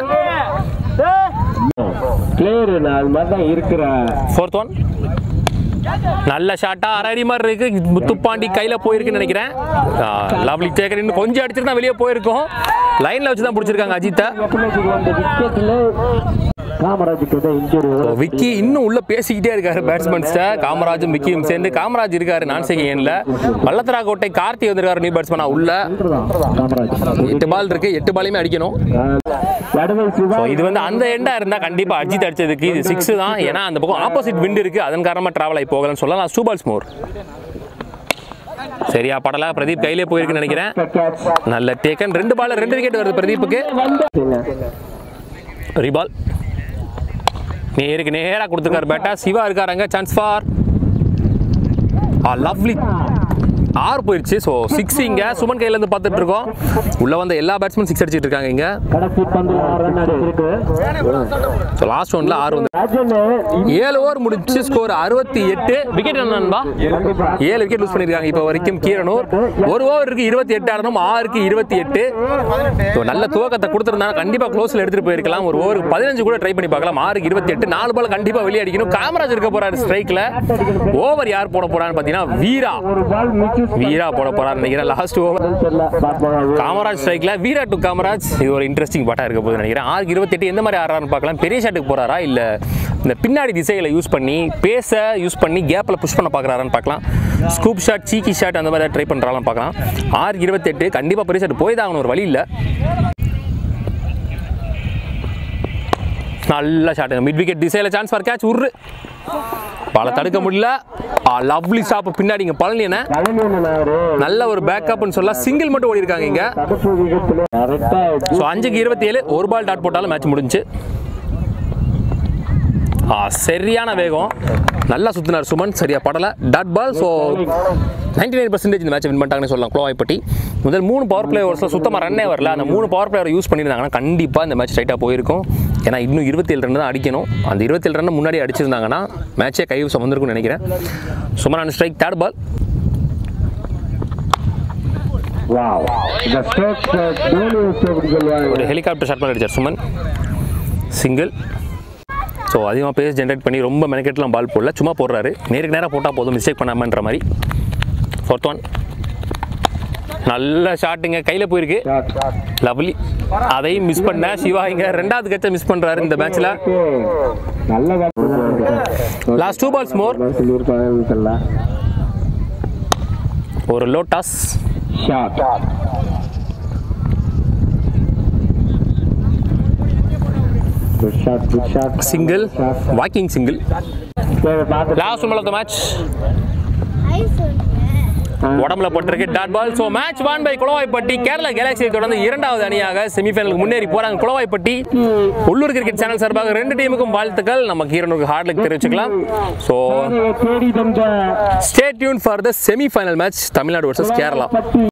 பிளேயர் அது மாதிரி தான் இருக்கிற ஃபோர்த் ஒன் நல்ல ஷாட்டா அரை மாதிரி இருக்கு முத்துப்பாண்டி கையில போயிருக்குன்னு நினைக்கிறேன் லவ்லி டேக்கர் இன்னும் கொஞ்சம் அடிச்சிருந்தா வெளியே போயிருக்கும் லைன்ல வச்சு தான் பிடிச்சிருக்காங்க அஜித்தை எப்படிக்கு வந்த விக்கெட்ல காமராஜுக்கு தான் இன்ஜுரி விக்கி இன்னும் உள்ள பேசிக்கிட்டே இருக்காரு பேட்ஸ்மேன்ஸ்ட காமராஜும் விக்கியும் சேர்ந்து காமராஜ் இருக்காரு நான் செகண்ட்ல வல்லத்தரா கோட்டை கார்த்தி வந்திருக்காரு நியூ பேட்ஸ்மேனா உள்ள காமராஜ் எட்டு பால் இருக்கு எட்டு பாலையுமே அடிக்கணும் நடுவை சிவா So, இது வந்து அந்த எண்டா இருந்தா கண்டிப்பா அஜித் அடிச்சதுக்கு இது சிக்ஸ் தான் ஏன்னா அந்த பக்கம் ஆப்போசிட் விண்ட் இருக்கு அதன் காரணமா டிராவல் ஆகி போகலன்னு சொல்லலாம் டூ பால்ஸ் மோர் சரியா படல பிரதீப் கையிலே போயிருக்குன்னு நினைக்கிறேன் கேட்ச் நல்ல டேக்கன் ரெண்டு பால் ரெண்டு விக்கெட் வருது பிரதீப்புக்கு ரிபால் நேருக்கு நேரா கொடுத்துருக்காரு பேட்டா சிவா இருக்காருங்க சான்ஸ் ஃபார் ஆ லவ்லி ஆறு போயிடுச்சு ஸோ சிக்ஸ் இங்க சுமன் கையில இருந்து பார்த்துட்டு இருக்கோம் உள்ள வந்த எல்லா பேட்ஸ்மேன் சிக்ஸ் அடிச்சிட்டு இருக்காங்க இங்க கடைசி பந்து ஆறு ரன் இருக்கு ஸோ லாஸ்ட் ஒன்ல ஆறு வந்து ராஜன் ஏழு ஓவர் முடிச்சு ஸ்கோர் அறுபத்தி எட்டு விக்கெட் என்னன்பா ஏழு விக்கெட் லூஸ் பண்ணிருக்காங்க இப்போ வரைக்கும் கீரனூர் ஒரு ஓவருக்கு இருபத்தி எட்டு ஆடணும் ஆறுக்கு இருபத்தி எட்டு ஸோ நல்ல துவக்கத்தை கொடுத்துருந்தாங்க கண்டிப்பா க்ளோஸ்ல எடுத்துட்டு போயிருக்கலாம் ஒரு ஓவருக்கு பதினஞ்சு கூட ட்ரை பண்ணி பார்க்கலாம் ஆறுக்கு இருபத்தி எட்டு நாலு பால் கண்டிப்பா வெளியே அடிக்கணும் காமராஜ் இருக்க போறாரு ஸ்ட்ரைக்ல ஓவர் யார் போட போறான்னு பாத்தீங்கன்னா வீரா ஒரு பால் மிச்சம் வீரா போட போறாரு நினைக்கிறேன் லாஸ்ட் ஓவர் தெரியல பாப்போம் காமராஜ் ஸ்ட்ரைக்ல வீரா டு காமராஜ் இது ஒரு இன்ட்ரெஸ்டிங் பாட்டா இருக்க போகுது நினைக்கிறேன் ஆறு இருபத்தெட்டு எந்த மாதிரி ஆடுறாருன்னு பார்க்கலாம் பெரிய ஷாட்டுக்கு போறாரா இல்ல இந்த பின்னாடி திசைகளை யூஸ் பண்ணி பேச யூஸ் பண்ணி கேப்ல புஷ் பண்ண பார்க்கறாரான்னு பார்க்கலாம் ஸ்கூப் ஷாட் சீக்கி ஷாட் அந்த மாதிரி ட்ரை பண்றாலும் பார்க்கலாம் ஆறு இருபத்தெட்டு கண்டிப்பா பெரிய ஷாட் போய் தான் ஆகணும் ஒரு வழி இல்லை நல்ல ஷாட்டுங்க மிட் விக்கெட் திசையில் சான்ஸ் ஃபார் கேட்ச் உரு பாலை தடுக்க முடியல லவ்லி ஸ்டாப் பின்னாடி இங்கே பழனி என்ன கலைஞர் நல்ல ஒரு பேக்கப்னு சொல்ல சிங்கிள் மட்டும் ஓடி இருக்காங்க இங்க தடுப்பு விகிதத்துல கரெக்டா ஸோ அஞ்சுக்கு இருபத்தி ஏழு ஒரு பால் டாட் போட்டாலும் மேட்ச் முடிஞ்சு ஆ சரியான வேகம் நல்லா சுத்தினார் சுமன் சரியா படல dot ball so ninety nine percentage இந்த மேட்ச் வின் பண்ணிட்டாங்கன்னு சொல்லலாம் குளவாய்ப்பட்டி முதல் மூணு பவர் பிளே ஓவர்ஸில் சுத்தமாக ரன்னே வரல அந்த மூணு பவர் பிளேயரை யூஸ் பண்ணியிருந்தாங்கன்னா கண்டிப்பாக இந்த மேட்ச் ஸ்ட்ரைட்டாக போயிருக்கும் ஏன்னா இன்னும் இருபத்தேழு ரன் தான் அடிக்கணும் அந்த இருபத்தேழு ரன் முன்னாடி அடிச்சிருந்தாங்கன்னா மேட்சே கை சுமந்திருக்கும்னு நினைக்கிறேன் Suman strike third ball wow இந்த ஸ்ட்ரோக் தோனி எப்படி சொல்லுவாங்க ஒரு ஹெலிகாப்டர் ஷாட் பண்ணி அடிச்சார் சுமன் சிங்கிள் ஸோ அதிகமாக பேஸ் ஜென்ரேட் பண்ணி ரொம்ப மெனக்கெட்லாம் பால் போடல சும்மா போடுறாரு நேருக்கு நேராக போட்டால் போதும் மிஸ்டேக் பண்ணாமன்ற மாதிரி ஃபோர்த் ஒன் நல்ல ஷாட்டுங்க கையில் போயிருக்கு லவ்லி அதையும் மிஸ் பண்ண சிவா இங்க ரெண்டாவது கட்சை மிஸ் பண்றாரு இந்த மேட்ச்ல நல்ல லாஸ்ட் டூ பால்ஸ் மோர் சொல்லியிருப்பாங்கன்னு தெரியல ஒரு லோட்டாஸ் shot good shot good shot single walking single பார்த்து last one of the match உடம்புல பட்டிருக்கு dot ball so match won by Kulavaipatti Kerala கேலக்சியை தொடர்ந்து இரண்டாவது அணியாக செமிஃபைனலுக்கு முன்னேறி போறாங்க குளவாய்ப்பட்டி உள்ளூர் கிரிக்கெட் சேனல் சார்பாக ரெண்டு டீமுக்கும் வாழ்த்துக்கள் நம்ம கீரனுக்கு ஹார்ட்லுக்கு தெரிவிச்சுக்கலாம் ஸோ தேடி தந்த stay tuned for the semifinal match Tamil Nadu versus Kerala பட்டி